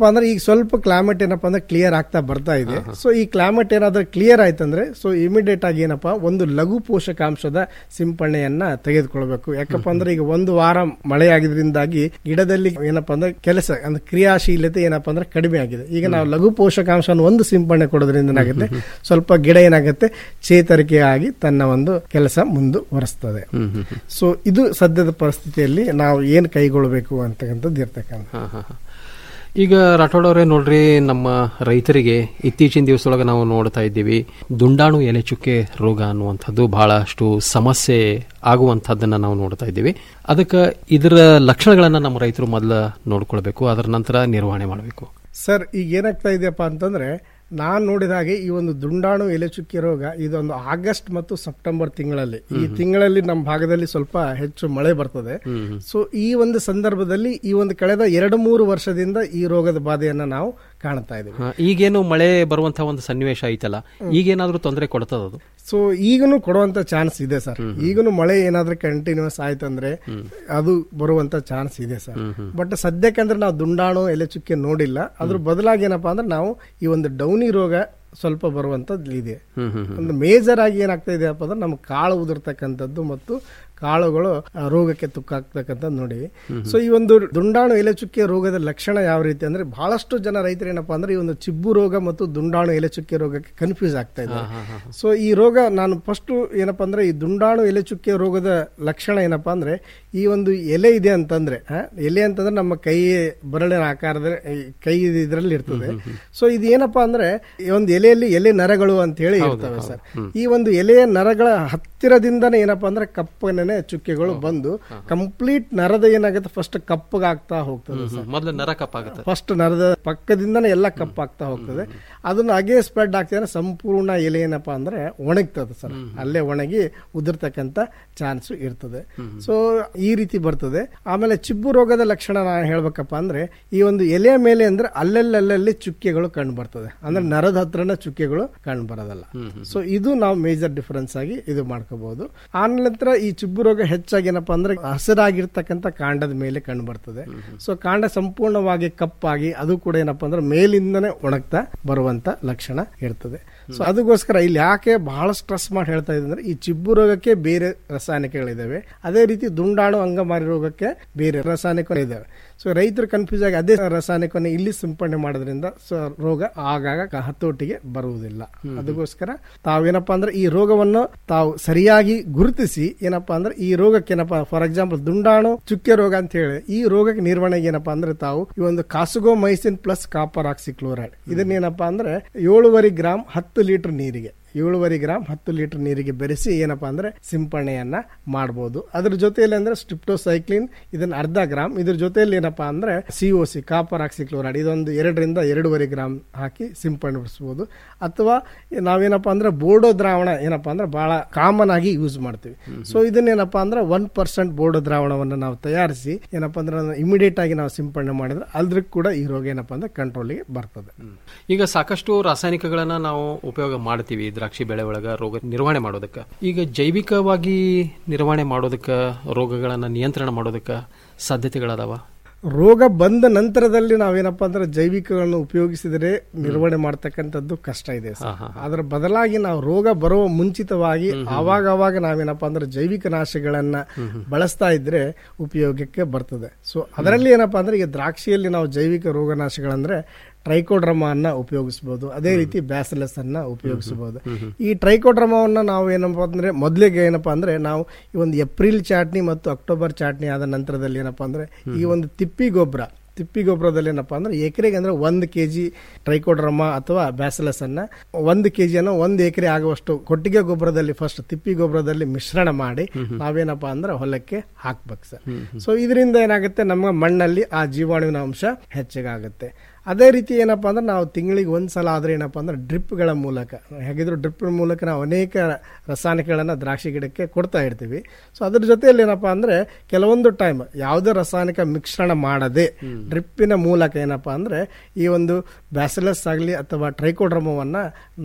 ಏನಪ್ಪಾ ಅಂದ್ರೆ ಈಗ ಸ್ವಲ್ಪ ಕ್ಲೈಮೇಟ್ ಏನಪ್ಪಾ ಅಂದ್ರೆ ಕ್ಲಿಯರ್ ಆಗ್ತಾ ಬರ್ತಾ ಇದೆ ಸೊ ಈ ಕ್ಲೈಮೇಟ್ ಏನಾದ್ರೂ ಕ್ಲಿಯರ್ ಆಯ್ತಂದ್ರೆ ಸೊ ಇಮಿಡಿಯೇಟ್ ಆಗಿ ಏನಪ್ಪಾ ಒಂದು ಲಘು ಪೋಷಕಾಂಶದ ಸಿಂಪರಣೆಯನ್ನ ತೆಗೆದುಕೊಳ್ಬೇಕು ಯಾಕಪ್ಪ ಅಂದ್ರೆ ಈಗ ಒಂದು ವಾರ ಮಳೆ ಆಗಿದ್ರಿಂದಾಗಿ ಗಿಡದಲ್ಲಿ ಏನಪ್ಪಾ ಅಂದ್ರೆ ಕೆಲಸ ಅಂದ್ರೆ ಕ್ರಿಯಾಶೀಲತೆ ಏನಪ್ಪಾ ಅಂದ್ರೆ ಕಡಿಮೆ ಆಗಿದೆ ಈಗ ನಾವು ಲಘು ಪೋಷಕಾಂಶ ಒಂದು ಸಿಂಪರಣೆ ಕೊಡೋದ್ರಿಂದ ಏನಾಗುತ್ತೆ ಸ್ವಲ್ಪ ಗಿಡ ಏನಾಗುತ್ತೆ ಚೇತರಿಕೆ ಆಗಿ ತನ್ನ ಒಂದು ಕೆಲಸ ಮುಂದುವರಿಸ್ತದೆ ಸೊ ಇದು ಸದ್ಯದ ಪರಿಸ್ಥಿತಿಯಲ್ಲಿ ನಾವು ಏನ್ ಕೈಗೊಳ್ಳಬೇಕು ಅಂತಕ್ಕಂಥದ್ದು ಇರ್ತಕ್ಕಂಥ ಹಾ, ಹಾ, ಹಾ. ಈಗ ರಾಠೋಡ್ ಅವರೇ ನೋಡ್ರಿ ನಮ್ಮ ರೈತರಿಗೆ ಇತ್ತೀಚಿನ ದಿವಸದೊಳಗೆ ನಾವು ನೋಡ್ತಾ ಇದ್ದೀವಿ ದುಂಡಾಣು ಎಲೆ ಚುಕ್ಕೆ ರೋಗ ಅನ್ನುವಂಥದ್ದು ಬಹಳಷ್ಟು ಸಮಸ್ಯೆ ಆಗುವಂಥದ್ದನ್ನ ನಾವು ನೋಡ್ತಾ ಇದ್ದೀವಿ ಅದಕ್ಕೆ ಇದರ ಲಕ್ಷಣಗಳನ್ನ ನಮ್ಮ ರೈತರು ಮೊದಲ ನೋಡ್ಕೊಳ್ಬೇಕು ಅದರ ನಂತರ ನಿರ್ವಹಣೆ ಮಾಡಬೇಕು ಸರ್ ಈಗ ಏನಾಗ್ತಾ ಇದೆಯಪ್ಪ ಅಂತಂದ್ರೆ ನಾನ್ ನೋಡಿದ ಹಾಗೆ ಈ ಒಂದು ದುಂಡಾಣು ಎಲೆ ಚುಕ್ಕಿ ರೋಗ ಇದೊಂದು ಆಗಸ್ಟ್ ಮತ್ತು ಸೆಪ್ಟೆಂಬರ್ ತಿಂಗಳಲ್ಲಿ ಈ ತಿಂಗಳಲ್ಲಿ ನಮ್ಮ ಭಾಗದಲ್ಲಿ ಸ್ವಲ್ಪ ಹೆಚ್ಚು ಮಳೆ ಬರ್ತದೆ ಸೊ ಈ ಒಂದು ಸಂದರ್ಭದಲ್ಲಿ ಈ ಒಂದು ಕಳೆದ ಎರಡು ಮೂರು ವರ್ಷದಿಂದ ಈ ರೋಗದ ಬಾಧೆಯನ್ನ ನಾವು ಕಾಣ್ತಾ ಇದ್ದೀವಿ ಹಾ, ಈಗೇನು ಮಳೆ ಬರುವಂತಹ ಒಂದು ಸನ್ನಿವೇಶ ಐತಲ್ಲ ಈಗೇನಾದ್ರೂ ತೊಂದರೆ ಕೊಡ್ತದ ಅದು ಸೊ ಈಗನು ಕೊಡುವಂತ ಚಾನ್ಸ್ ಇದೆ ಸರ್ ಈಗನು ಮಳೆ ಏನಾದ್ರೂ ಕಂಟಿನ್ಯೂಸ್ ಆಯ್ತಂದ್ರೆ ಅದು ಬರುವಂತ ಚಾನ್ಸ್ ಇದೆ ಸರ್ ಬಟ್ ಸದ್ಯಕ್ಕಂದ್ರೆ ನಾವು ದುಂಡಾಣು ಎಲೆ ಚುಕ್ಕೆ ನೋಡಿಲ್ಲ ಅದ್ರ ಬದಲಾಗಿ ಏನಪ್ಪಾ ಅಂದ್ರೆ ನಾವು ಈ ಒಂದು ಡೌನಿ ರೋಗ ಸ್ವಲ್ಪ ಬರುವಂತದ್ದು ಇದೆ ಒಂದು ಮೇಜರ್ ಆಗಿ ಏನಾಗ್ತಾ ಇದೆ ಅಪ್ಪ ಅಂದ್ರೆ ನಮ್ಗೆ ಕಾಳು ಉದುರ್ತಕ್ಕಂಥದ್ದು ಮತ್ತು ಕಾಳುಗಳು ಆ, ರೋಗಕ್ಕೆ ತುಕ್ಕಾಗ್ತಕ್ಕಂಥದ್ದು ನೋಡಿ ಸೊ ಈ ಒಂದು ದುಂಡಾಣು ಎಲೆ ಚುಕ್ಕೆ ರೋಗದ ಲಕ್ಷಣ ಯಾವ ರೀತಿ ಅಂದ್ರೆ ಬಹಳಷ್ಟು ಜನ ರೈತರು ಏನಪ್ಪಾ ಅಂದ್ರೆ ಈ ಒಂದು ಚಿಬ್ಬು ರೋಗ ಮತ್ತು ದುಂಡಾಣು ಎಲೆ ಚುಕ್ಕೆ ರೋಗಕ್ಕೆ ಕನ್ಫ್ಯೂಸ್ ಆಗ್ತಾ ಇದ್ದಾರೆ ಸೊ ಈ ರೋಗ ನಾನು ಫಸ್ಟ್ ಏನಪ್ಪಾ ಅಂದ್ರೆ ಈ ದುಂಡಾಣು ಎಲೆ ಚುಕ್ಕೆ ರೋಗದ ಲಕ್ಷಣ ಏನಪ್ಪಾ ಅಂದ್ರೆ ಈ ಒಂದು ಎಲೆ ಇದೆ ಅಂತಂದ್ರೆ ಆ, ಎಲೆ ಅಂತಂದ್ರೆ ನಮ್ಮ ಕೈ ಬರಳಿನ ಆಕಾರದ ಈ ಕೈ ಇದರಲ್ಲಿ ಇರ್ತದೆ ಸೊ ಇದು ಏನಪ್ಪಾ ಅಂದ್ರೆ ಈ ಒಂದು ಎಲೆಯಲ್ಲಿ ಎಲೆ ನರಗಳು ಅಂತ ಹೇಳಿ ಇರ್ತವೆ ಸರ್ ಈ ಒಂದು ಎಲೆಯ ನರಗಳ ಹತ್ತಿರದಿಂದನೇ ಏನಪ್ಪಾ ಅಂದ್ರೆ ಕಪ್ಪನೇ ಚುಕ್ಕೆಗಳು ಬಂದು ಕಂಪ್ಲೀಟ್ ನರದ ಏನಾಗುತ್ತೆ ಫಸ್ಟ್ ಕಪ್ಪಗಾಗ್ತಾ ಹೋಗ್ತದೆ ಸರ್ ಮೊದಲು ನರ ಕಪ್ಪಾಗುತ್ತೆ ಫಸ್ಟ್ ನರದ ಪಕ್ಕದಿಂದನೇ ಎಲ್ಲ ಕಪ್ಪಾಗ್ತಾ ಹೋಗ್ತದೆ ಅದನ್ನ ಹಾಗೆ ಸ್ಪ್ರೆಡ್ ಆಗ್ತದೆ ಸಂಪೂರ್ಣ ಎಲೆ ಏನಪ್ಪಾ ಅಂದ್ರೆ ಒಣಗ್ತದೆ ಸರ್ ಅಲ್ಲೇ ಒಣಗಿ ಉದುರ್ತಕ್ಕಂತ ಚಾನ್ಸ್ ಇರ್ತದೆ ಸೊ ಈ ರೀತಿ ಬರ್ತದೆ ಆಮೇಲೆ ಚಿಬ್ಬು ರೋಗದ ಲಕ್ಷಣ ನಾನು ಹೇಳ್ಬೇಕಪ್ಪ ಅಂದ್ರೆ ಈ ಒಂದು ಎಲೆಯ ಮೇಲೆ ಅಂದ್ರೆ ಅಲ್ಲಲ್ಲಿ ಚುಕ್ಕೆಗಳು ಕಂಡು ಬರ್ತದೆ ಅಂದ್ರೆ ನರದ ಹತ್ರನ ಚುಕ್ಕೆಗಳು ಕಂಡು ಬರೋದಲ್ಲ ಸೊ ಇದು ನಾವು ಮೇಜರ್ ಡಿಫರೆನ್ಸ್ ಆಗಿ ಇದು ಮಾಡ್ಕೋಬಹುದು ಆ ನಂತರ ಈ ಚಿಬ್ಬು ರೋಗ ಹೆಚ್ಚಾಗಿ ಏನಪ್ಪಾ ಅಂದ್ರೆ ಹಸಿರಾಗಿರ್ತಕ್ಕಂಥ ಕಾಂಡದ ಮೇಲೆ ಕಂಡು ಬರ್ತದೆ ಸೊ ಕಾಂಡ ಸಂಪೂರ್ಣವಾಗಿ ಕಪ್ಪಾಗಿ ಅದು ಕೂಡ ಏನಪ್ಪಾ ಅಂದ್ರೆ ಮೇಲಿಂದನೇ ಒಣಗ್ತಾ ಬರುವಂತ ಲಕ್ಷಣ ಇರ್ತದೆ ಸೊ ಅದಕ್ಕೋಸ್ಕರ ಇಲ್ಲಿ ಯಾಕೆ ಬಹಳ ಸ್ಟ್ರೆಸ್ ಮಾಡಿ ಹೇಳ್ತಾ ಇದ್ರೆ ಈ ಚಿಬ್ಬು ರೋಗಕ್ಕೆ ಬೇರೆ ರಾಸಾಯನಿಕಗಳಿದಾವೆ ಅದೇ ರೀತಿ ದುಂಡಾಣು ಅಂಗಮಾರಿ ರೋಗಕ್ಕೆ ಬೇರೆ ರಾಸಾಯನಿಕಗಳು ಇದಾವೆ ಸೊ ರೈತರು ಕನ್ಫ್ಯೂಸ್ ಆಗಿ ಅದೇ ರಾಸಾಯನಿಕವನ್ನು ಇಲ್ಲಿ ಸಿಂಪಡಣೆ ಮಾಡೋದ್ರಿಂದ ಸೊ ರೋಗ ಆಗಾಗ ಹತೋಟಿಗೆ ಬರುವುದಿಲ್ಲ ಅದಕ್ಕೋಸ್ಕರ ತಾವೇನಪ್ಪಾ ಅಂದ್ರೆ ಈ ರೋಗವನ್ನು ತಾವು ಸರಿಯಾಗಿ ಗುರುತಿಸಿ ಏನಪ್ಪಾ ಅಂದ್ರೆ ಈ ರೋಗಕ್ಕೆ ಏನಪ್ಪಾ ಫಾರ್ ಎಕ್ಸಾಂಪಲ್ ದುಂಡಾಣು ಚುಕ್ಕೆ ರೋಗ ಅಂತ ಹೇಳಿ ಈ ರೋಗಕ್ಕೆ ನಿರ್ವಹಣೆಗೆ ಏನಪ್ಪಾ ಅಂದ್ರೆ ತಾವು ಈ ಒಂದು kasugamycin plus copper oxychloride ಇದನ್ನೇನಪ್ಪಾ ಅಂದ್ರೆ ಏಳುವರೆ ಗ್ರಾಮ್ ಹತ್ತು ಲೀಟರ್ ನೀರಿಗೆ ಏಳುವರೆ ಗ್ರಾಮ್ ಹತ್ತು ಲೀಟರ್ ನೀರಿಗೆ ಬೆರೆಸಿ ಏನಪ್ಪಾ ಅಂದ್ರೆ ಸಿಂಪರಣೆಯನ್ನ ಮಾಡಬಹುದು ಅದ್ರ ಜೊತೆಯಲ್ಲಿ ಅಂದ್ರೆ ಸ್ಟ್ರಿಪ್ಟೋಸೈಕ್ಲಿನ್ ಇದನ್ನ ಅರ್ಧ ಗ್ರಾಮ್ ಇದ್ರ ಜೊತೆಯಲ್ಲಿ ಏನಪ್ಪಾ ಅಂದ್ರೆ ಸಿಒಸಿ ಕಾಪರ್ ಆಕ್ಸಿಕ್ಲೋರೈಡ್ ಇದೊಂದು ಎರಡರಿಂದ ಎರಡೂವರೆ ಗ್ರಾಮ್ ಹಾಕಿ ಸಿಂಪಡಿಸಬಹುದು ಅಥವಾ ನಾವೇನಪ್ಪಾ ಅಂದ್ರೆ ಬೋರ್ಡೋ ದ್ರಾವಣ ಏನಪ್ಪಾ ಅಂದ್ರೆ ಬಹಳ ಕಾಮನ್ ಆಗಿ ಯೂಸ್ ಮಾಡ್ತೀವಿ ಸೊ ಇದನ್ನೇನಪ್ಪಾ ಅಂದ್ರೆ ಒನ್ ಪರ್ಸೆಂಟ್ ಬೋರ್ಡೋ ದ್ರಾವಣವನ್ನು ನಾವು ತಯಾರಿಸಿ ಏನಪ್ಪಾ ಅಂದ್ರೆ ಇಮಿಡಿಯೇಟ್ ಆಗಿ ನಾವು ಸಿಂಪಡಣೆ ಮಾಡಿದ್ರೆ ಅದ್ರ ಕೂಡ ಈ ರೋಗ ಏನಪ್ಪಾ ಅಂದ್ರೆ ಕಂಟ್ರೋಲ್ಗೆ ಬರ್ತದೆ ಈಗ ಸಾಕಷ್ಟು ರಾಸಾಯನಿಕಗಳನ್ನ ನಾವು ಉಪಯೋಗ ಮಾಡ್ತೀವಿ ದ್ರಾಕ್ಷಿ ಬೆಳೆ ಒಳಗ ರೋಗ ನಿರ್ವಹಣೆ ಮಾಡೋದಕ್ಕೆ ಈಗ ಜೈವಿಕವಾಗಿ ನಿರ್ವಹಣೆ ಮಾಡೋದಕ್ಕೆ ರೋಗಗಳನ್ನ ನಿಯಂತ್ರಣ ಮಾಡೋದಕ್ಕೆ ಸಾಧ್ಯತೆಗಳದಾವ ರೋಗ ಬಂದ ನಂತರದಲ್ಲಿ ನಾವೇನಪ್ಪಾ ಅಂದ್ರೆ ಜೈವಿಕಗಳನ್ನು ಉಪಯೋಗಿಸಿದರೆ ನಿರ್ವಹಣೆ ಮಾಡ್ತಕ್ಕಂಥದ್ದು ಕಷ್ಟ ಇದೆ ಸರ್. ಅದರ ಬದಲಾಗಿ ನಾವು ರೋಗ ಬರುವ ಮುಂಚಿತವಾಗಿ ಆವಾಗ ಆವಾಗ ನಾವೇನಪ್ಪಾ ಅಂದ್ರೆ ಜೈವಿಕ ನಾಶಗಳನ್ನ ಬಳಸ್ತಾ ಇದ್ರೆ ಉಪಯೋಗಕ್ಕೆ ಬರ್ತದೆ ಸೊ ಅದರಲ್ಲಿ ಏನಪ್ಪಾ ಅಂದ್ರೆ ಈಗ ದ್ರಾಕ್ಷಿಯಲ್ಲಿ ನಾವು ಜೈವಿಕ ರೋಗನಾಶಗಳಂದ್ರೆ ಟ್ರೈಕೋಡ್ರಮ ಅನ್ನ ಉಪಯೋಗಿಸಬಹುದು ಅದೇ ರೀತಿ ಬ್ಯಾಸಿಲಸ್ ಅನ್ನ ಉಪಯೋಗಿಸಬಹುದು ಈ ಟ್ರೈಕೋಡ್ರಮವನ್ನ ನಾವು ಏನಪ್ಪಾ ಅಂದ್ರೆ ಮೊದಲಿಗೆ ಏನಪ್ಪಾ ಅಂದ್ರೆ ನಾವು ಈ ಒಂದು ಏಪ್ರಿಲ್ ಚಾಟ್ನಿ ಮತ್ತು ಅಕ್ಟೋಬರ್ ಚಾಟ್ನಿ ಆದ ನಂತರದಲ್ಲಿ ಏನಪ್ಪಾ ಅಂದ್ರೆ ಈ ಒಂದು ತಿಪ್ಪಿ ಗೊಬ್ಬರ ತಿಪ್ಪಿ ಗೊಬ್ಬರದಲ್ಲಿ ಏನಪ್ಪಾ ಅಂದ್ರೆ ಎಕರೆಗೆ ಅಂದ್ರೆ ಒಂದು ಕೆಜಿ ಟ್ರೈಕೋಡ್ರಮ ಅಥವಾ ಬ್ಯಾಸಿಲಸ್ ಅನ್ನ ಒಂದು ಕೆಜಿಯನ್ನು ಒಂದು ಎಕರೆ ಆಗುವಷ್ಟು ಕೊಟ್ಟಿಗೆ ಗೊಬ್ಬರದಲ್ಲಿ ಫಸ್ಟ್ ತಿಪ್ಪಿ ಗೊಬ್ಬರದಲ್ಲಿ ಮಿಶ್ರಣ ಮಾಡಿ ನಾವೇನಪ್ಪಾ ಅಂದ್ರೆ ಹೊಲಕ್ಕೆ ಹಾಕ್ಬೇಕು ಸರ್ ಸೊ ಇದರಿಂದ ಏನಾಗುತ್ತೆ ನಮ್ಮ ಮಣ್ಣಲ್ಲಿ ಆ ಜೀವಾಣುವಿನ ಅಂಶ ಹೆಚ್ಚಿಗಾಗುತ್ತೆ ಅದೇ ರೀತಿ ಏನಪ್ಪಾ ಅಂದ್ರೆ ನಾವು ತಿಂಗಳಿಗೆ ಒಂದ್ಸಲ ಆದ್ರೆ ಏನಪ್ಪಾ ಅಂದ್ರೆ ಡ್ರಿಪ್ಗಳ ಮೂಲಕ ಹೇಗಿದ್ರು ಡ್ರಿಪ್ ಮೂಲಕ ನಾವು ಅನೇಕ ರಾಸಾಯನಿಕಗಳನ್ನ ದ್ರಾಕ್ಷಿ ಗಿಡಕ್ಕೆ ಕೊಡ್ತಾ ಇರ್ತೀವಿ ಸೊ ಅದ್ರ ಜೊತೆಯಲ್ಲಿ ಏನಪ್ಪಾ ಅಂದ್ರೆ ಕೆಲವೊಂದು ಟೈಮ್ ಯಾವುದೇ ರಾಸಾಯನಿಕ ಮಿಶ್ರಣ ಮಾಡದೆ ಡ್ರಿಪ್ಪಿನ ಮೂಲಕ ಏನಪ್ಪಾ ಅಂದ್ರೆ ಈ ಒಂದು ಬ್ಯಾಸಿಲಸ್ ಆಗಲಿ ಅಥವಾ ಟ್ರೈಕೋಡ್ರಮವನ್ನ ನಾವು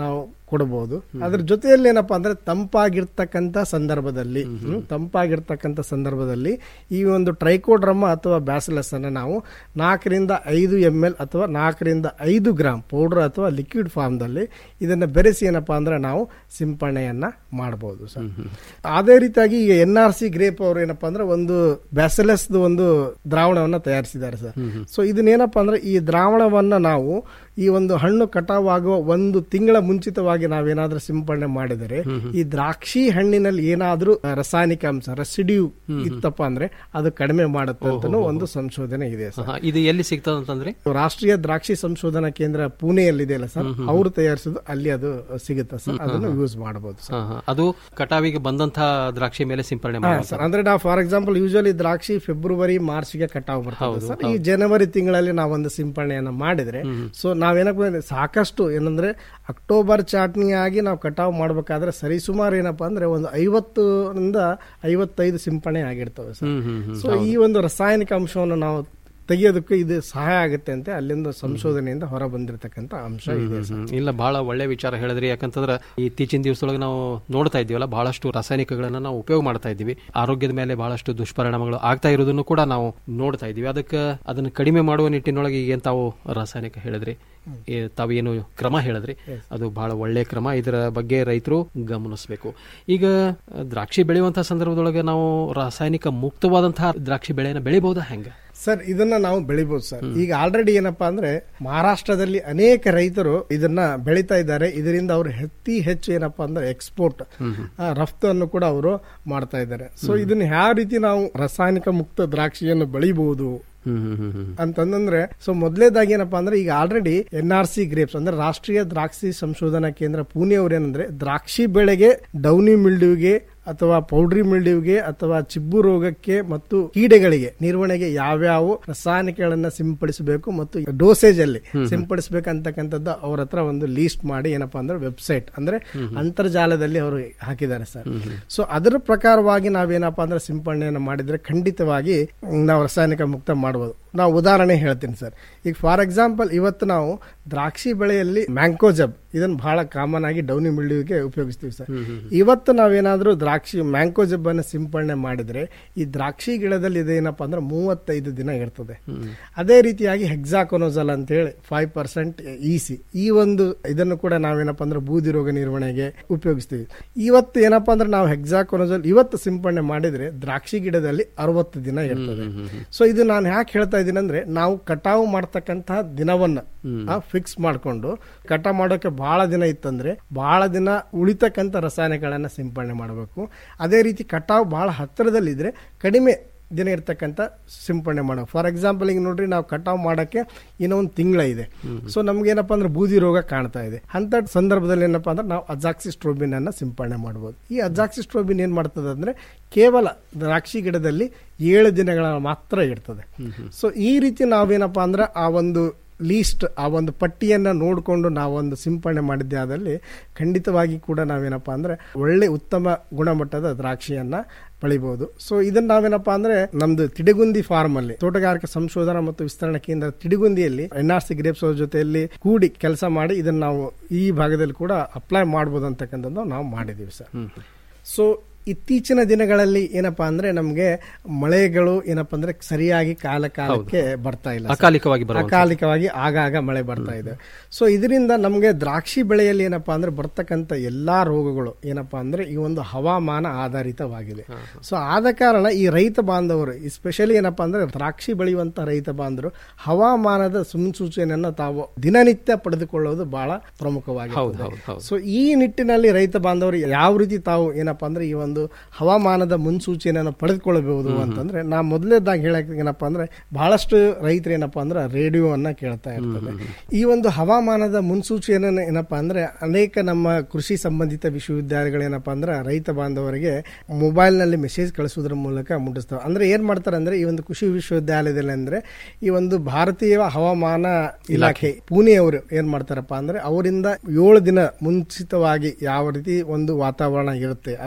ಕೊಡಬಹುದು ಅದ್ರ ಜೊತೆಯಲ್ಲಿ ಏನಪ್ಪಾ ಅಂದ್ರೆ ತಂಪಾಗಿರ್ತಕ್ಕಂಥ ಸಂದರ್ಭದಲ್ಲಿ ಹ್ಮ್, ತಂಪಾಗಿರ್ತಕ್ಕಂಥ ಸಂದರ್ಭದಲ್ಲಿ ಈ ಒಂದು ಟ್ರೈಕೋಡ್ರಮ ಅಥವಾ ಬ್ಯಾಸಿಲಸ್ ಅನ್ನ ನಾವು ನಾಲ್ಕರಿಂದ ಐದು ಎಂ ಎಲ್ ಅಥವಾ ನಾಲ್ಕರಿಂದ ಐದು ಗ್ರಾಮ್ ಪೌಡರ್ ಅಥವಾ ಲಿಕ್ವಿಡ್ ಫಾರ್ಮ್ದಲ್ಲಿ ಇದನ್ನ ಬೆರೆಸಿ ಏನಪ್ಪಾ ಅಂದ್ರೆ ನಾವು ಸಿಂಪರಣೆಯನ್ನ ಮಾಡಬಹುದು ಸರ್ ಅದೇ ರೀತಿಯಾಗಿ ಈಗ ಎನ್ ಆರ್ ಸಿ ಗ್ರೇಪ್ ಅವರು ಏನಪ್ಪಾ ಅಂದ್ರೆ ಒಂದು ಬ್ಯಾಸಿಲಸ್ ಒಂದು ದ್ರಾವಣವನ್ನ ತಯಾರಿಸಿದ್ದಾರೆ ಸರ್ ಸೊ ಇದನ್ನೇನಪ್ಪಾ ಅಂದ್ರೆ ಈ ದ್ರಾವಣವನ್ನ ನಾವು ಈ ಒಂದು ಹಣ್ಣು ಕಟಾವಾಗುವ ಒಂದು ತಿಂಗಳ ಮುಂಚಿತವಾಗಿ ನಾವೇನಾದ್ರೂ ಸಿಂಪಡಣೆ ಮಾಡಿದರೆ ಈ ದ್ರಾಕ್ಷಿ ಹಣ್ಣಿನಲ್ಲಿ ಏನಾದ್ರೂ ರಾಸಾಯನಿಕ ಅಂಶ ರೆಸಿಡ್ಯೂ ಇತ್ತಪ್ಪ ಅಂದ್ರೆ ಅದು ಕಡಿಮೆ ಮಾಡುತ್ತೆ ಅಂತಾನು ಒಂದು ಸಂಶೋಧನೆ ಇದೆ ಸರ್ ಹಾ, ಇದು ಎಲ್ಲಿ ಸಿಗ್ತದೆ ಅಂತಂದ್ರೆ ರಾಷ್ಟ್ರೀಯ ದ್ರಾಕ್ಷಿ ಸಂಶೋಧನಾ ಕೇಂದ್ರ ಪುಣೆಯಲ್ಲಿದೆ ಅಲ್ಲ ಸರ್ ಅವರು ತಯಾರಿಸಿದ್ದು ಅಲ್ಲಿ ಅದು ಸಿಗುತ್ತೆ ಸರ್ ಅದನ್ನು ಯೂಸ್ ಮಾಡಬಹುದು ಸರ್ ಹಾ, ಹಾ. ಅದು ಕಟಾವಿಗೆ ಬಂದಂತಹ ದ್ರಾಕ್ಷಿ ಮೇಲೆ ಸಿಂಪರಣೆ ಹಾ, ಮಾಡಿ ಸರ್ ಅಂದ್ರೆ ನಾವು ಫಾರ್ ಎಕ್ಸಾಂಪಲ್ ಯೂಶಲಿ ದ್ರಾಕ್ಷಿ ಫೆಬ್ರವರಿ ಮಾರ್ಚ್ ಗೆ ಕಟಾವು ಬರ್ತದೆ ಸರ್ ಈ ಜನವರಿ ತಿಂಗಳಲ್ಲಿ ನಾವೊಂದು ಸಿಂಪರಣೆಯನ್ನ ಮಾಡಿದ್ರೆ ಸೊ ನಾವೇನಪ್ಪ ಅಂದ್ರೆ ಸಾಕಷ್ಟು ಏನಂದ್ರೆ ಅಕ್ಟೋಬರ್ ಚಾಟ್ನಿ ಆಗಿ ನಾವು ಕಟಾವು ಮಾಡ್ಬೇಕಾದ್ರೆ ಸರಿಸುಮಾರು ಏನಪ್ಪಾ ಅಂದ್ರೆ ಒಂದು ಐವತ್ತರಿಂದ ಐವತ್ತೈದು ಸಿಂಪರಣೆ ಆಗಿರ್ತವೆ ಸರ್ ಸೊ ಈ ಒಂದು ರಾಸಾಯನಿಕ ಅಂಶವನ್ನು ನಾವು ತೆಗೆಯೋದಕ್ಕೆ ಇದು ಸಹಾಯ ಆಗುತ್ತೆ ಅಂತ ಅಲ್ಲಿಂದ ಸಂಶೋಧನೆಯಿಂದ ಹೊರ ಬಂದಿರತಕ್ಕಂತ ಅಂಶ ಇದೆ ಸರ್ ಹ್ಮ್. ಇಲ್ಲ ಬಹಳ ಒಳ್ಳೆ ವಿಚಾರ ಹೇಳಿದ್ರಿ ಯಾಕಂತಂದ್ರೆ ಇತ್ತೀಚಿನ ದಿವಸದೊಳಗೆ ನಾವು ನೋಡ್ತಾ ಇದ್ದೀವಲ್ಲ ಬಹಳಷ್ಟು ರಾಸಾಯನಿಕಗಳನ್ನ ನಾವು ಉಪಯೋಗ ಮಾಡ್ತಾ ಇದ್ದೀವಿ ಆರೋಗ್ಯದ ಮೇಲೆ ಬಹಳಷ್ಟು ದುಷ್ಪರಿಣಾಮಗಳು ಆಗ್ತಾ ಇರೋದನ್ನು ಕೂಡ ನಾವು ನೋಡ್ತಾ ಇದ್ದೀವಿ ಅದಕ್ಕೆ ಅದನ್ನು ಕಡಿಮೆ ಮಾಡುವ ನಿಟ್ಟಿನೊಳಗೆ ಏನ್ ತಾವು ರಾಸಾಯನಿಕ ಹೇಳಿದ್ರಿ ಏ- ತಾವೇನು ಕ್ರಮ ಹೇಳಿದ್ರಿ ಅದು ಬಹಳ ಒಳ್ಳೆ ಕ್ರಮ ಇದರ ಬಗ್ಗೆ ರೈತರು ಗಮನಿಸಬೇಕು ಈಗ ಅಹ್, ದ್ರಾಕ್ಷಿ ಬೆಳೆಯುವಂತಹ ಸಂದರ್ಭದೊಳಗೆ ನಾವು ರಾಸಾಯನಿಕ ಮುಕ್ತವಾದಂತಹ ದ್ರಾಕ್ಷಿ ಬೆಳೆಯನ್ನ ಬೆಳಿಬಹುದಾ ಹೆಂಗ ಸರ್ ಇದನ್ನ ನಾವು ಬೆಳಿಬಹುದು ಸರ್ ಈಗ ಆಲ್ರೆಡಿ ಏನಪ್ಪಾ ಅಂದ್ರೆ ಮಹಾರಾಷ್ಟ್ರದಲ್ಲಿ ಅನೇಕ ರೈತರು ಇದನ್ನ ಬೆಳೀತಾ ಇದ್ದಾರೆ ಇದರಿಂದ ಅವರು ಅತಿ ಹೆಚ್ಚು ಏನಪ್ಪಾ ಅಂದ್ರೆ ಎಕ್ಸ್ಪೋರ್ಟ್ ರಫ್ತನ್ನು ಕೂಡ ಅವರು ಮಾಡ್ತಾ ಇದ್ದಾರೆ ಸೊ ಇದನ್ನ ಯಾವ ರೀತಿ ನಾವು ರಾಸಾಯನಿಕ ಮುಕ್ತ ದ್ರಾಕ್ಷಿಯನ್ನು ಬೆಳಿಬಹುದು ಹ್ಮ್ ಹ್ಮ್ ಹ್ಮ್ ಹ್ಮ್ ಅಂತಂದ್ರೆ ಸೊ ಮೊದಲೇದಾಗಿ ಏನಪ್ಪಾ ಅಂದ್ರೆ ಈಗ already N R C grapes ಅಂದ್ರೆ ರಾಷ್ಟ್ರೀಯ ದ್ರಾಕ್ಷಿ ಸಂಶೋಧನಾ ಕೇಂದ್ರ ಪುಣೆ ಅವರು ಏನಂದ್ರೆ ದ್ರಾಕ್ಷಿ ಬೆಳೆಗೆ ಡೌನಿ ಮಿಲ್ಡ್ಯೂಗೆ ಅಥವಾ ಪೌಡ್ರಿ ಮಿಲ್ಡ್ಯೂಗೆ ಅಥವಾ ಚಿಬ್ಬು ರೋಗಕ್ಕೆ ಮತ್ತು ಕೀಡೆಗಳಿಗೆ ನಿರ್ವಹಣೆಗೆ ಯಾವ್ಯಾವ ರಾಸಾಯನಿಕಗಳನ್ನ ಸಿಂಪಡಿಸಬೇಕು ಮತ್ತು ಡೋಸೇಜ್ ಅಲ್ಲಿ ಸಿಂಪಡಿಸಬೇಕಂತಕ್ಕಂಥದ್ದು ಅವ್ರ ಹತ್ರ ಒಂದು ಲೀಸ್ಟ್ ಮಾಡಿ ಏನಪ್ಪಾ ಅಂದ್ರೆ ವೆಬ್ಸೈಟ್ ಅಂದ್ರೆ ಅಂತರ್ಜಾಲದಲ್ಲಿ ಅವರು ಹಾಕಿದ್ದಾರೆ ಸರ್ ಸೊ ಅದರ ಪ್ರಕಾರವಾಗಿ ನಾವೇನಪ್ಪಾ ಅಂದ್ರೆ ಸಿಂಪಡಣೆಯನ್ನು ಮಾಡಿದ್ರೆ ಖಂಡಿತವಾಗಿ ನಾವು ರಾಸಾಯನಿಕ ಮುಕ್ತ ಮಾಡಬಹುದು ನಾವು ಉದಾಹರಣೆ ಹೇಳ್ತೀನಿ ಸರ್ ಈಗ ಫಾರ್ ಎಕ್ಸಾಂಪಲ್ ಇವತ್ತು ನಾವು ದ್ರಾಕ್ಷಿ ಬೆಳೆಯಲ್ಲಿ ಮ್ಯಾಂಕೋಜಬ್ ಇದನ್ನ ಬಹಳ ಕಾಮನ್ ಆಗಿ ಡೌನಿ ಮಿಲ್ಡ್ಯೂಗೆ ಉಪಯೋಗಿಸ್ತೀವಿ ಸರ್ ಇವತ್ತು ನಾವೇನಾದ್ರೂ ದ್ರಾಕ್ಷಿ ಮ್ಯಾಂಕೋಜಬ್ ಅನ್ನು ಸಿಂಪಡಣೆ ಮಾಡಿದ್ರೆ ಈ ದ್ರಾಕ್ಷಿ ಗಿಡದಲ್ಲಿ ಇದೇನಪ್ಪ ಅಂದ್ರೆ ಮೂವತ್ತೈದು ದಿನ ಇರ್ತದೆ ಅದೇ ರೀತಿಯಾಗಿ ಹೆಕ್ಸಾಕೊನೋಸಲ್ ಅಂತ ಹೇಳಿ ಫೈವ್ ಪರ್ಸೆಂಟ್ ಇಸಿ ಈ ಒಂದು ಇದನ್ನು ಕೂಡ ನಾವೇನಪ್ಪ ಅಂದ್ರೆ ಬೂದಿ ರೋಗ ನಿರ್ವಹಣೆಗೆ ಉಪಯೋಗಿಸ್ತೀವಿ ಇವತ್ತು ಏನಪ್ಪಾ ಅಂದ್ರೆ ನಾವು ಹೆಕ್ಸಾಕೊನೋಸಲ್ ಇವತ್ತು ಸಿಂಪಡಣೆ ಮಾಡಿದ್ರೆ ದ್ರಾಕ್ಷಿ ಗಿಡದಲ್ಲಿ ಅರವತ್ತು ದಿನ ಇರ್ತದೆ ಸೊ ಇದು ನಾನು ಯಾಕೆ ಹೇಳ್ತಾ ಇದ್ದೀನಿ ಅಂದ್ರೆ ನಾವು ಕಟಾವು ಮಾಡ್ತಕ್ಕಂತಹ ದಿನವನ್ನ ಫಿಕ್ಸ್ ಮಾಡ್ಕೊಂಡು ಕಟಾವು ಮಾಡೋಕೆ ಬಹಳ ದಿನ ಇತ್ತಂದ್ರೆ ಬಹಳ ದಿನ ಉಳಿತಕ್ಕಂಥ ರಾಸಾಯನಿಕಗಳನ್ನ ಸಿಂಪಡಣೆ ಮಾಡಬೇಕು ಅದೇ ರೀತಿ ಕಟಾವು ಬಹಳ ಹತ್ತಿರದಲ್ಲಿದ್ರೆ ಕಡಿಮೆ ದಿನ ಇರ್ತಕ್ಕಂಥ ಸಿಂಪಡಣೆ ಮಾಡಬೇಕು ಫಾರ್ ಎಕ್ಸಾಂಪಲ್ ಈಗ ನೋಡ್ರಿ ನಾವು ಕಟಾವು ಮಾಡಕ್ಕೆ ಇನ್ನೂ ಒಂದು ತಿಂಗಳ ಇದೆ ಸೊ ನಮ್ಗೆ ಏನಪ್ಪಾ ಅಂದ್ರೆ ಬೂದಿ ರೋಗ ಕಾಣ್ತಾ ಇದೆ ಅಂತ ಸಂದರ್ಭದಲ್ಲಿ ಏನಪ್ಪಾ ಅಂದ್ರೆ ನಾವು ಅಜಾಕ್ಸಿಸ್ಟ್ರೋಬಿನ್ ಅನ್ನ ಸಿಂಪಡಣೆ ಮಾಡಬಹುದು ಈ ಅಜಾಕ್ಸಿಸ್ಟ್ರೋಬಿನ್ ಏನ್ ಮಾಡ್ತದೆ ಅಂದ್ರೆ ಕೇವಲ ದ್ರಾಕ್ಷಿ ಗಿಡದಲ್ಲಿ ಏಳು ದಿನಗಳ ಮಾತ್ರ ಇರ್ತದೆ ಸೊ ಈ ರೀತಿ ನಾವೇನಪ್ಪಾ ಅಂದ್ರೆ ಆ ಒಂದು ಲೀಸ್ಟ್ ಆ ಒಂದು ಪಟ್ಟಿಯನ್ನ ನೋಡಿಕೊಂಡು ನಾವೊಂದು ಸಿಂಪಡಣೆ ಮಾಡಿದ್ದೆ ಆದಲ್ಲಿ ಖಂಡಿತವಾಗಿ ಕೂಡ ನಾವೇನಪ್ಪಾ ಅಂದ್ರೆ ಒಳ್ಳೆ ಉತ್ತಮ ಗುಣಮಟ್ಟದ ದ್ರಾಕ್ಷಿಯನ್ನ ಬೆಳಿಬಹುದು ಸೊ ಇದನ್ನ ನಾವೇನಪ್ಪಾ ಅಂದ್ರೆ ನಮ್ದು ತಿಡಿಗುಂದಿ ಫಾರ್ಮ್ ಅಲ್ಲಿ ತೋಟಗಾರಿಕಾ ಸಂಶೋಧನಾ ಮತ್ತು ವಿಸ್ತರಣಾ ಕೇಂದ್ರ ತಿಡಿಗುಂದಿಯಲ್ಲಿ ಎನ್ ಆರ್ ಸಿ ಗ್ರೇಪ್ಸ್ ಅವ್ರ ಜೊತೆಯಲ್ಲಿ ಕೂಡಿ ಕೆಲಸ ಮಾಡಿ ಇದನ್ನ ನಾವು ಈ ಭಾಗದಲ್ಲಿ ಕೂಡ ಅಪ್ಲೈ ಮಾಡಬಹುದು ಅಂತಕ್ಕಂಥದ್ದು ನಾವು ಮಾಡಿದೀವಿ ಸರ್ ಸೊ ಇತ್ತೀಚಿನ ದಿನಗಳಲ್ಲಿ ಏನಪ್ಪಾ ಅಂದ್ರೆ ನಮ್ಗೆ ಮಳೆಗಳು ಏನಪ್ಪಾ ಅಂದ್ರೆ ಸರಿಯಾಗಿ ಕಾಲ ಕಾಲಕ್ಕೆ ಬರ್ತಾ ಇಲ್ಲ ಸರ್. ಅಕಾಲಿಕವಾಗಿ ಬರುವಂಥದ್ದು. ಅಕಾಲಿಕವಾಗಿ ಆಗಾಗ ಮಳೆ ಬರ್ತಾ ಇದೆ ಸೊ ಇದರಿಂದ ನಮಗೆ ದ್ರಾಕ್ಷಿ ಬೆಳೆಯಲ್ಲಿ ಏನಪ್ಪಾ ಅಂದ್ರೆ ಬರ್ತಕ್ಕಂಥ ಎಲ್ಲಾ ರೋಗಗಳು ಏನಪ್ಪಾ ಅಂದ್ರೆ ಈ ಒಂದು ಹವಾಮಾನ ಆಧಾರಿತವಾಗಿದೆ ಸೊ ಆದ ಕಾರಣ ಈ ರೈತ ಬಾಂಧವರು ಸ್ಪೆಷಲಿ ಏನಪ್ಪಾ ಅಂದ್ರೆ ದ್ರಾಕ್ಷಿ ಬೆಳೆಯುವಂತ ರೈತ ಬಾಂಧವರು ಹವಾಮಾನದ ಮುನ್ಸೂಚನೆಯನ್ನ ತಾವು ದಿನನಿತ್ಯ ಪಡೆದುಕೊಳ್ಳೋದು ಬಹಳ ಪ್ರಮುಖವಾಗಿದೆ ಹೌದು, ಹೌದು, ಹೌದು. ಸೊ ಈ ನಿಟ್ಟಿನಲ್ಲಿ ರೈತ ಬಾಂಧವರು ಯಾವ ರೀತಿ ತಾವು ಏನಪ್ಪಾ ಅಂದ್ರೆ ಈ ಒಂದು ಹವಾಮಾನದ ಮುನ್ಸೂಚನೆಯನ್ನು ಪಡೆದುಕೊಳ್ಳಬಹುದು ಅಂತಂದ್ರೆ ನಾ ಮೊದಲೇದಾಗಿ ಹೇಳಕ್ ಏನಪ್ಪಾ ಅಂದ್ರೆ ಬಹಳಷ್ಟು ರೈತರು ಏನಪ್ಪಾ ಅಂದ್ರೆ ರೇಡಿಯೋವನ್ನ ಕೇಳ್ತಾ ಇರ್ತಾರೆ ಈ ಒಂದು ಹವಾಮಾನದ ಮುನ್ಸೂಚನೆಯನ್ನು ಏನಪ್ಪಾ ಅಂದ್ರೆ ಅನೇಕ ನಮ್ಮ ಕೃಷಿ ಸಂಬಂಧಿತ ವಿಶ್ವವಿದ್ಯಾಲಯಗಳು ಏನಪ್ಪಾ ಅಂದ್ರೆ ರೈತ ಬಾಂಧವರಿಗೆ ಮೊಬೈಲ್ ನಲ್ಲಿ ಮೆಸೇಜ್ ಕಳಿಸೋದ್ರ ಮೂಲಕ ಮುಟ್ಟಿಸ್ತವೆ ಅಂದ್ರೆ ಏನ್ ಮಾಡ್ತಾರೆ ಅಂದ್ರೆ ಈ ಒಂದು ಕೃಷಿ ವಿಶ್ವವಿದ್ಯಾಲಯದಲ್ಲಿ ಅಂದ್ರೆ ಈ ಒಂದು ಭಾರತೀಯ ಹವಾಮಾನ ಇಲಾಖೆ ಪುಣೆಯವರು ಏನ್ ಮಾಡ್ತಾರಪ್ಪ ಅಂದ್ರೆ ಅವರಿಂದ ಏಳು ದಿನ ಮುಂಚಿತವಾಗಿ ಯಾವ ರೀತಿ ಒಂದು ವಾತಾವರಣ ಇರುತ್ತೆ ಅದರವನ್ನ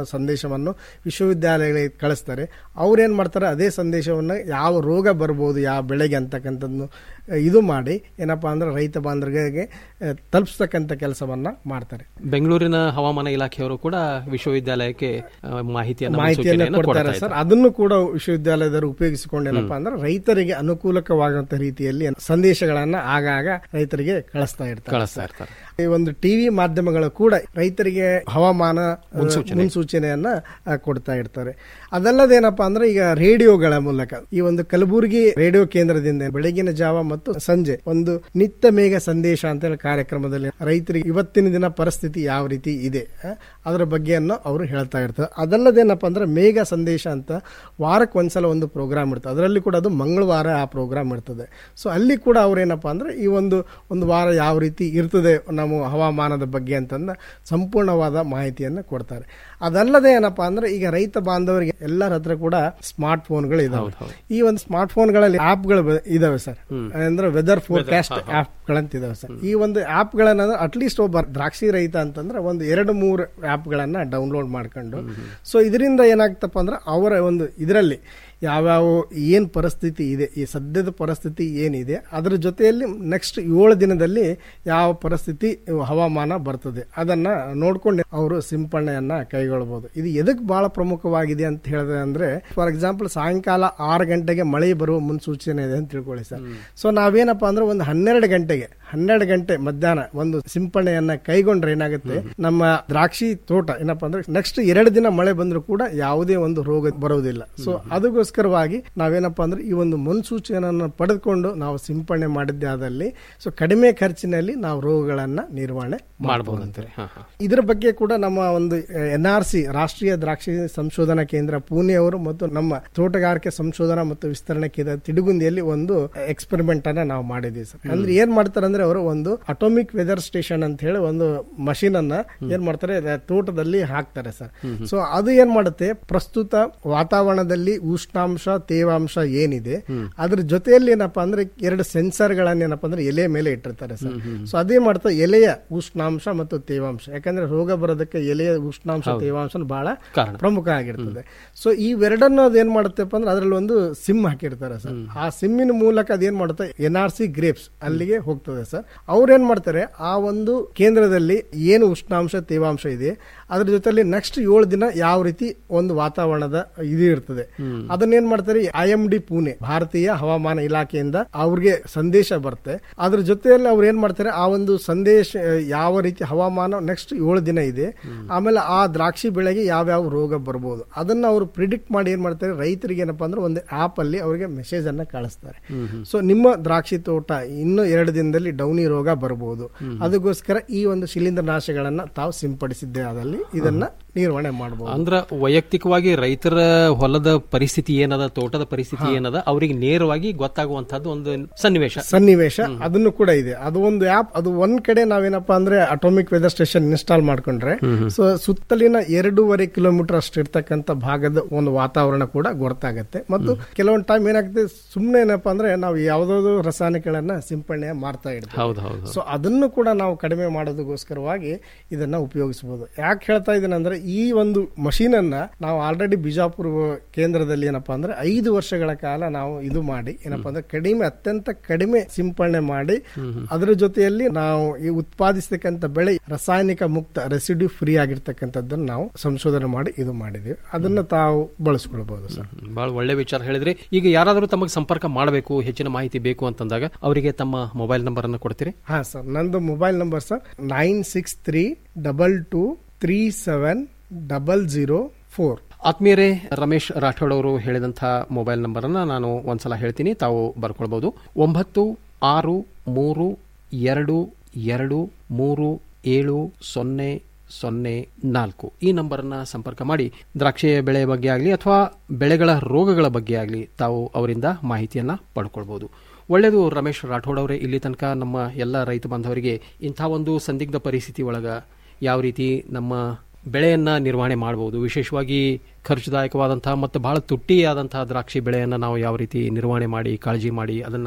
ಸಂದೇಶವನ್ನು ವಿಶ್ವವಿದ್ಯಾಲಯಗಳಿಗೆ ಕಳಿಸ್ತಾರೆ ಅವ್ರೇನ್ ಮಾಡ್ತಾರೆ ಅದೇ ಸಂದೇಶವನ್ನು ಯಾವ ರೋಗ ಬರ್ಬೋದು ಯಾವ ಬೆಳೆಗೆ ಅಂತಕ್ಕಂಥದ್ದು ಆ, ಇದು ಮಾಡಿ ಏನಪ್ಪಾ ಅಂದ್ರೆ ರೈತ ಬಾಂಧವರಿಗೆ ಆ, ತಲುಪಿಸ್ತಕ್ಕಂಥ ಕೆಲಸವನ್ನ ಮಾಡ್ತಾರೆ ಬೆಂಗಳೂರಿನ ಹವಾಮಾನ ಇಲಾಖೆಯವರು ಕೂಡ ವಿಶ್ವವಿದ್ಯಾಲಯಕ್ಕೆ ಆ, ಮಾಹಿತಿಯನ್ನು ಮಾಹಿತಿಯನ್ನು ಮುನ್ಸೂಚನೆಯನ್ನು ಕೊಡ್ತಾರೆ ಕೊಡ್ತಾ ಸರ್ ಇದ್ದಾರೆ. ಅದನ್ನು ಕೂಡ ವಿಶ್ವವಿದ್ಯಾಲಯದವರು ಉಪಯೋಗಿಸಿಕೊಂಡು ಏನಪ್ಪಾ ಅಂದ್ರೆ ರೈತರಿಗೆ ಅನುಕೂಲಕವಾಗುವಂತ ರೀತಿಯಲ್ಲಿ ಸಂದೇಶಗಳನ್ನ ಆಗಾಗ ರೈತರಿಗೆ ಕಳಿಸ್ತಾ ಇರ್ತಾರೆ ಕಳಿಸ್ತಾ ಇರ್ತಾರೆ ಈ ಒಂದು ಟಿವಿ ಮಾಧ್ಯಮಗಳು ಕೂಡ ರೈತರಿಗೆ ಹವಾಮಾನ ಆ, ಮುನ್ಸೂಚನೆಯನ್ನ ಆ, ಕೊಡ್ತಾ ಇರ್ತಾರೆ ಅದಲ್ಲದೇನಪ್ಪಾ ಅಂದ್ರೆ ಈಗ ರೇಡಿಯೋಗಳ ಮೂಲಕ ಈ ಒಂದು ಕಲಬುರಗಿ ರೇಡಿಯೋ ಕೇಂದ್ರದಿಂದ ಬೆಳಗಿನ ಜಾವ ಮತ್ತು ಸಂಜೆ ಒಂದು ನಿತ್ಯ ಮೇಘ ಸಂದೇಶ ಅಂತ ಹೇಳಿ ಕಾರ್ಯಕ್ರಮದಲ್ಲಿ ರೈತರಿಗೆ ಇವತ್ತಿನ ದಿನ ಪರಿಸ್ಥಿತಿ ಯಾವ ರೀತಿ ಇದೆ ಆ, ಅದರ ಬಗ್ಗೆಯನ್ನು ಅವರು ಹೇಳ್ತಾ ಇರ್ತಾರೆ ಅದಲ್ಲದೇನಪ್ಪ ಅಂದ್ರೆ ಮೇಘ ಸಂದೇಶ ಅಂತ ವಾರಕ್ಕೆ ಒಂದ್ಸಲ ಒಂದು ಪ್ರೋಗ್ರಾಮ್ ಇರ್ತದೆ ಅದರಲ್ಲಿ ಕೂಡ ಅದು ಮಂಗಳವಾರ ಆ ಪ್ರೋಗ್ರಾಮ್ ಇರ್ತದೆ ಸೊ ಅಲ್ಲಿ ಕೂಡ ಅವ್ರೇನಪ್ಪ ಅಂದ್ರೆ ಈ ಒಂದು ಒಂದು ವಾರ ಯಾವ ರೀತಿ ಇರ್ತದೆ ನಮ್ಮ ಹವಾಮಾನದ ಬಗ್ಗೆ ಅಂತಂದ ಸಂಪೂರ್ಣವಾದ ಮಾಹಿತಿಯನ್ನು ಕೊಡ್ತಾರೆ ಅದಲ್ಲದೆ ಏನಪ್ಪಾ ಅಂದ್ರೆ ಈಗ ರೈತ ಬಾಂಧವರಿಗೆ ಎಲ್ಲರ ಹತ್ರ ಕೂಡ ಸ್ಮಾರ್ಟ್ ಫೋನ್ಗಳು ಇದಾವೆ ಈ ಒಂದು ಸ್ಮಾರ್ಟ್ ಫೋನ್ಗಳಲ್ಲಿ ಆಪ್ಗಳು ಇದಾವೆ ಸರ್ ಅಂದ್ರೆ ವೆದರ್ ಫೋರ್ಕಾಸ್ಟ್ ಆಪ್ ಗಳಂತ ಇದಾವೆ ಸರ್ ಈ ಒಂದು ಆಪ್ ಗಳನ್ನ ಅಟ್ಲೀಸ್ಟ್ ಒಬ್ಬ ದ್ರಾಕ್ಷಿ ರೈತ ಅಂತಂದ್ರೆ ಒಂದು ಎರಡು ಮೂರು ಆಪ್ ಗಳನ್ನ ಡೌನ್ಲೋಡ್ ಮಾಡ್ಕೊಂಡು ಸೊ ಇದರಿಂದ ಏನಾಗ್ತಪ್ಪ ಅಂದ್ರೆ ಅವರ ಒಂದು ಇದರಲ್ಲಿ ಯಾವ್ಯಾವ ಏನ್ ಪರಿಸ್ಥಿತಿ ಇದೆ ಈ ಸದ್ಯದ ಪರಿಸ್ಥಿತಿ ಏನಿದೆ ಅದರ ಜೊತೆಯಲ್ಲಿ ನೆಕ್ಸ್ಟ್ ಏಳು ದಿನದಲ್ಲಿ ಯಾವ ಪರಿಸ್ಥಿತಿ ಹವಾಮಾನ ಬರ್ತದೆ ಅದನ್ನ ನೋಡ್ಕೊಂಡು ಅವರು ಸಿಂಪಡಣೆಯನ್ನ ಕೈಗೊಳ್ಳಬಹುದು ಇದು ಎದಕ್ ಬಹಳ ಪ್ರಮುಖವಾಗಿದೆ ಅಂತ ಹೇಳಿದ್ರೆ ಅಂದ್ರೆ ಫಾರ್ ಎಕ್ಸಾಂಪಲ್ ಸಾಯಂಕಾಲ ಆರು ಗಂಟೆಗೆ ಮಳೆ ಬರುವ ಮುನ್ಸೂಚನೆ ಇದೆ ಅಂತ ತಿಳ್ಕೊಳ್ಳಿ ಸರ್ ಸೊ ನಾವೇನಪ್ಪಾ ಅಂದ್ರೆ ಒಂದು ಹನ್ನೆರಡು ಗಂಟೆಗೆ ಹನ್ನೆರಡು ಗಂಟೆ ಮಧ್ಯಾಹ್ನ ಒಂದು ಸಿಂಪಡಣೆಯನ್ನ ಕೈಗೊಂಡ್ರೆ ಏನಾಗುತ್ತೆ ನಮ್ಮ ದ್ರಾಕ್ಷಿ ತೋಟ ಏನಪ್ಪಾ ಅಂದ್ರೆ ನೆಕ್ಸ್ಟ್ ಎರಡು ದಿನ ಮಳೆ ಬಂದ್ರು ಕೂಡ ಯಾವುದೇ ಒಂದು ರೋಗ ಬರುವುದಿಲ್ಲ ಸೊ ಅದಕ್ಕೋಸ್ಕರವಾಗಿ ನಾವೇನಪ್ಪಾ ಅಂದ್ರೆ ಈ ಒಂದು ಮುನ್ಸೂಚನೆಯನ್ನು ಪಡೆದುಕೊಂಡು ನಾವು ಸಿಂಪಡಣೆ ಮಾಡಿದ್ದೇ ಆದಲ್ಲಿ ಸೊ ಕಡಿಮೆ ಖರ್ಚಿನಲ್ಲಿ ನಾವು ರೋಗಗಳನ್ನ ನಿರ್ವಹಣೆ ಮಾಡಬಹುದು ಅಂತಾರೆ ಹಾ ಹಾ ಇದರ ಬಗ್ಗೆ ಕೂಡ ನಮ್ಮ ಒಂದು ಎನ್ ಆರ್ ಸಿ ರಾಷ್ಟ್ರೀಯ ದ್ರಾಕ್ಷಿ ಸಂಶೋಧನಾ ಕೇಂದ್ರ ಪುಣೆ ಅವರು ಮತ್ತು ನಮ್ಮ ತೋಟಗಾರಿಕೆ ಸಂಶೋಧನಾ ಮತ್ತು ವಿಸ್ತರಣೆ ಕೇಂದ್ರ ತಿಡುಗುಂದಿಯಲ್ಲಿ ಒಂದು ಎಕ್ಸ್ಪೆರಿಮೆಂಟ್ ಅನ್ನ ನಾವು ಮಾಡಿದೀವಿ ಸರ್ ಅಂದ್ರೆ ಏನ್ ಮಾಡ್ತಾರೆ ಅಂದ್ರೆ ಅವರು ಒಂದು ಅಟೋಮಿಕ್ ವೆದರ್ ಸ್ಟೇಷನ್ ಅಂತ ಹೇಳಿ ಒಂದು ಮಷೀನ್ ಅನ್ನ ಏನ್ ಮಾಡ್ತಾರೆ ಅದ ತೋಟದಲ್ಲಿ ಹಾಕ್ತಾರೆ ಸರ್ ಸೊ ಅದು ಏನ್ ಮಾಡುತ್ತೆ ಪ್ರಸ್ತುತ ವಾತಾವರಣದಲ್ಲಿ ಉಷ್ಣಾಂಶ ತೇವಾಂಶ ಏನಿದೆ ಅದ್ರ ಜೊತೆಯಲ್ಲಿ ಏನಪ್ಪಾ ಅಂದ್ರೆ ಎರಡು ಸೆನ್ಸರ್ ಗಳನ್ನ ಏನಪ್ಪಾ ಅಂದ್ರೆ ಎಲೆ ಮೇಲೆ ಇಟ್ಟಿರ್ತಾರೆ ಸರ್ ಸೊ ಅದೇ ಮಾಡ್ತಾ ಎಲೆಯ ಉಷ್ಣಾಂಶ ಮತ್ತು ತೇವಾಂಶ ಯಾಕಂದ್ರೆ ರೋಗ ಬರೋದಕ್ಕೆ ಎಲೆಯ ಉಷ್ಣಾಂಶ ತೇವಾಂಶ ಬಹಳ ಕಾರಣ. ಪ್ರಮುಖ ಆಗಿರ್ತದೆ ಸೊ ಇವೆರಡನ್ನು ಅದೇನ್ ಮಾಡುತ್ತಪ್ಪ ಅಂದ್ರೆ ಅದರಲ್ಲಿ ಒಂದು ಸಿಮ್ ಹಾಕಿರ್ತಾರೆ ಸರ್ ಆ ಸಿಮ್ಮಿನ ಮೂಲಕ ಅದೇನ್ ಮಾಡುತ್ತೆ ಎನ್ ಆರ್ ಸಿ ಗ್ರೇಪ್ಸ್ ಅಲ್ಲಿಗೆ ಹೋಗ್ತದೆ ಸರ್ ಅವ್ರು ಏನ್ ಮಾಡ್ತಾರೆ ಆ ಒಂದು ಕೇಂದ್ರದಲ್ಲಿ ಏನು ಉಷ್ಣಾಂಶ ತೇವಾಂಶ ಇದೆ ಅದ್ರ ಜೊತೆಲಿ ನೆಕ್ಸ್ಟ್ ಏಳು ದಿನ ಯಾವ ರೀತಿ ಒಂದು ವಾತಾವರಣದ ಇದು ಇರ್ತದೆ ಅದನ್ನೇನ್ ಮಾಡ್ತಾರೆ ಐ ಎಂ ಡಿ ಪುಣೆ ಭಾರತೀಯ ಹವಾಮಾನ ಇಲಾಖೆಯಿಂದ ಅವ್ರಿಗೆ ಸಂದೇಶ ಬರುತ್ತೆ ಅದ್ರ ಜೊತೆಯಲ್ಲಿ ಅವ್ರು ಏನ್ ಮಾಡ್ತಾರೆ ಆ ಒಂದು ಸಂದೇಶ ಆ, ಯಾವ ರೀತಿ ಹವಾಮಾನ ನೆಕ್ಸ್ಟ್ ಏಳು ದಿನ ಇದೆ ಆಮೇಲೆ ಆ ದ್ರಾಕ್ಷಿ ಬೆಳೆಗೆ ಯಾವ್ಯಾವ ರೋಗ ಬರ್ಬೋದು ಅದನ್ನ ಅವರು ಪ್ರಿಡಿಕ್ಟ್ ಮಾಡಿ ಏನ್ ಮಾಡ್ತಾರೆ ರೈತರಿಗೆ ಏನಪ್ಪಾ ಅಂದ್ರೆ ಒಂದು ಆಪ್ ಅಲ್ಲಿ ಅವರಿಗೆ ಮೆಸೇಜ್ ಅನ್ನ ಕಳಿಸ್ತಾರೆ ಸೊ ನಿಮ್ಮ ದ್ರಾಕ್ಷಿ ತೋಟ ಇನ್ನು ಎರಡು ದಿನದಲ್ಲಿ ಡೌನಿ ರೋಗ ಬರಬಹುದು ಅದಕ್ಕೋಸ್ಕರ ಈ ಒಂದು ಶಿಲೀಂಧ್ರನಾಶಗಳನ್ನ ತಾವು ಸಿಂಪಡಿಸಿದ್ದೇ ಆದಲ್ಲಿ ಇದನ್ನ ನಿರ್ವಹಣೆ ಮಾಡಬಹುದು ಅಂದ್ರ ವೈಯಕ್ತಿಕವಾಗಿ ರೈತರ ಹೊಲದ ಪರಿಸ್ಥಿತಿ ಏನದ ತೋಟದ ಪರಿಸ್ಥಿತಿ ಏನದ ಅವರಿಗೆ ನೇರವಾಗಿ ಗೊತ್ತಾಗುವಂತಹದ್ದು ಒಂದು ಸನ್ನಿವೇಶ ಸನ್ನಿವೇಶ ಅದನ್ನು ಕೂಡ ಇದೆ ಅದು ಒಂದು ಆಪ್ ಅದು ಒಂದ್ ಕಡೆ ನಾವೇನಪ್ಪಾ ಅಂದ್ರೆ ಅಟೋಮಿಕ್ ವೆದರ್ ಸ್ಟೇಷನ್ ಇನ್ಸ್ಟಾಲ್ ಮಾಡ್ಕೊಂಡ್ರೆ ಸೊ ಸುತ್ತಲಿನ ಎರಡೂವರೆ ಕಿಲೋಮೀಟರ್ ಅಷ್ಟು ಇರ್ತಕ್ಕಂಥ ಭಾಗದ ಒಂದು ವಾತಾವರಣ ಕೂಡ ಗೊತ್ತಾಗತ್ತೆ ಮತ್ತು ಕೆಲವೊಂದು ಟೈಮ್ ಏನಾಗುತ್ತೆ ಸುಮ್ಮನೆ ಏನಪ್ಪಾ ಅಂದ್ರೆ ನಾವು ಯಾವ್ದಾದ್ರು ರಾಸಾಯನಿಕಗಳನ್ನ ಸಿಂಪಡಣೆ ಮಾಡ್ತಾ ಇರ್ತೀವಿ ಹೌದು ಹೌದು ಸೊ ಅದನ್ನು ಕೂಡ ನಾವು ಕಡಿಮೆ ಮಾಡೋದಕ್ಕೋಸ್ಕರವಾಗಿ ಇದನ್ನ ಉಪಯೋಗಿಸಬಹುದು ಯಾಕೆ ಹೇಳ್ತಾ ಇದ್ದೀನಿ ಅಂದ್ರೆ ಈ ಒಂದು ಮಷೀನ್ ಅನ್ನ ನಾವು ಆಲ್ರೆಡಿ ಬಿಜಾಪುರ ಕೇಂದ್ರದಲ್ಲಿ ಏನಪ್ಪಾ ಅಂದ್ರೆ ಐದು ವರ್ಷಗಳ ಕಾಲ ನಾವು ಇದು ಮಾಡಿ ಏನಪ್ಪಾ ಅಂದ್ರೆ ಕಡಿಮೆ ಅತ್ಯಂತ ಕಡಿಮೆ ಸಿಂಪಡಣೆ ಮಾಡಿ ಅದರ ಜೊತೆಯಲ್ಲಿ ನಾವು ಈ ಉತ್ಪಾದಿಸತಕ್ಕಂಥ ಬೆಳೆ ರಾಸಾಯನಿಕ ಮುಕ್ತ ರೆಸಿಡ್ಯೂ ಫ್ರೀ ಆಗಿರ್ತಕ್ಕಂಥದ್ದನ್ನ ನಾವು ಸಂಶೋಧನೆ ಮಾಡಿ ಇದು ಮಾಡಿದೀವಿ ಅದನ್ನ ತಾವು ಬಳಸ್ಕೊಳ್ಬಹುದು ಸರ್ ಬಹಳ ಒಳ್ಳೆ ವಿಚಾರ ಹೇಳಿದ್ರಿ ಈಗ ಯಾರಾದರೂ ತಮಗೆ ಸಂಪರ್ಕ ಮಾಡಬೇಕು ಹೆಚ್ಚಿನ ಮಾಹಿತಿ ಬೇಕು ಅಂತಂದಾಗ ಅವರಿಗೆ ತಮ್ಮ ಮೊಬೈಲ್ ನಂಬರ್ ಅನ್ನು ಕೊಡ್ತೀರಿ ಹಾ ಸರ್ ನಂದು mobile number sir nine six three double two three seven double zero four ಆತ್ಮೀಯರೇ ರಮೇಶ್ ರಾಠೋಡ್ ಅವರು ಹೇಳಿದಂತಹ ಮೊಬೈಲ್ ನಂಬರ್ ಅನ್ನ ನಾನು ಒಂದ್ಸಲ ಹೇಳ್ತೀನಿ ತಾವು ಬರ್ಕೊಳ್ಬಹುದು ಒಂಬತ್ತು ಆರು ಮೂರು ಎರಡು ಎರಡು ಮೂರು ಏಳು ಸೊನ್ನೆ ಸೊನ್ನೆ ನಾಲ್ಕು ಈ ನಂಬರನ್ನ ಸಂಪರ್ಕ ಮಾಡಿ ದ್ರಾಕ್ಷಿಯ ಬೆಳೆ ಬಗ್ಗೆ ಆಗಲಿ ಅಥವಾ ಬೆಳೆಗಳ ರೋಗಗಳ ಬಗ್ಗೆ ಆಗಲಿ ತಾವು ಅವರಿಂದ ಮಾಹಿತಿಯನ್ನ ಪಡ್ಕೊಳ್ಬಹುದು ಒಳ್ಳೆಯದು ರಮೇಶ್ ರಾಠೋಡ್ ಅವರೇ ಇಲ್ಲಿ ತನಕ ನಮ್ಮ ಎಲ್ಲ ರೈತ ಬಾಂಧವರಿಗೆ ಇಂಥ ಒಂದು ಸಂದಿಗ್ಧ ಪರಿಸ್ಥಿತಿ ಒಳಗ ಯಾವ ರೀತಿ ನಮ್ಮ ಬೆಳೆಯನ್ನ ನಿರ್ವಹಣೆ ಮಾಡಬಹುದು ವಿಶೇಷವಾಗಿ ಖರ್ಚುದಾಯಕವಾದಂತಹ ಮತ್ತು ಬಹಳ ತುಟ್ಟಿಯಾದಂತಹ ದ್ರಾಕ್ಷಿ ಬೆಳೆಯನ್ನು ನಾವು ಯಾವ ರೀತಿ ನಿರ್ವಹಣೆ ಮಾಡಿ ಕಾಳಜಿ ಮಾಡಿ ಅದನ್ನ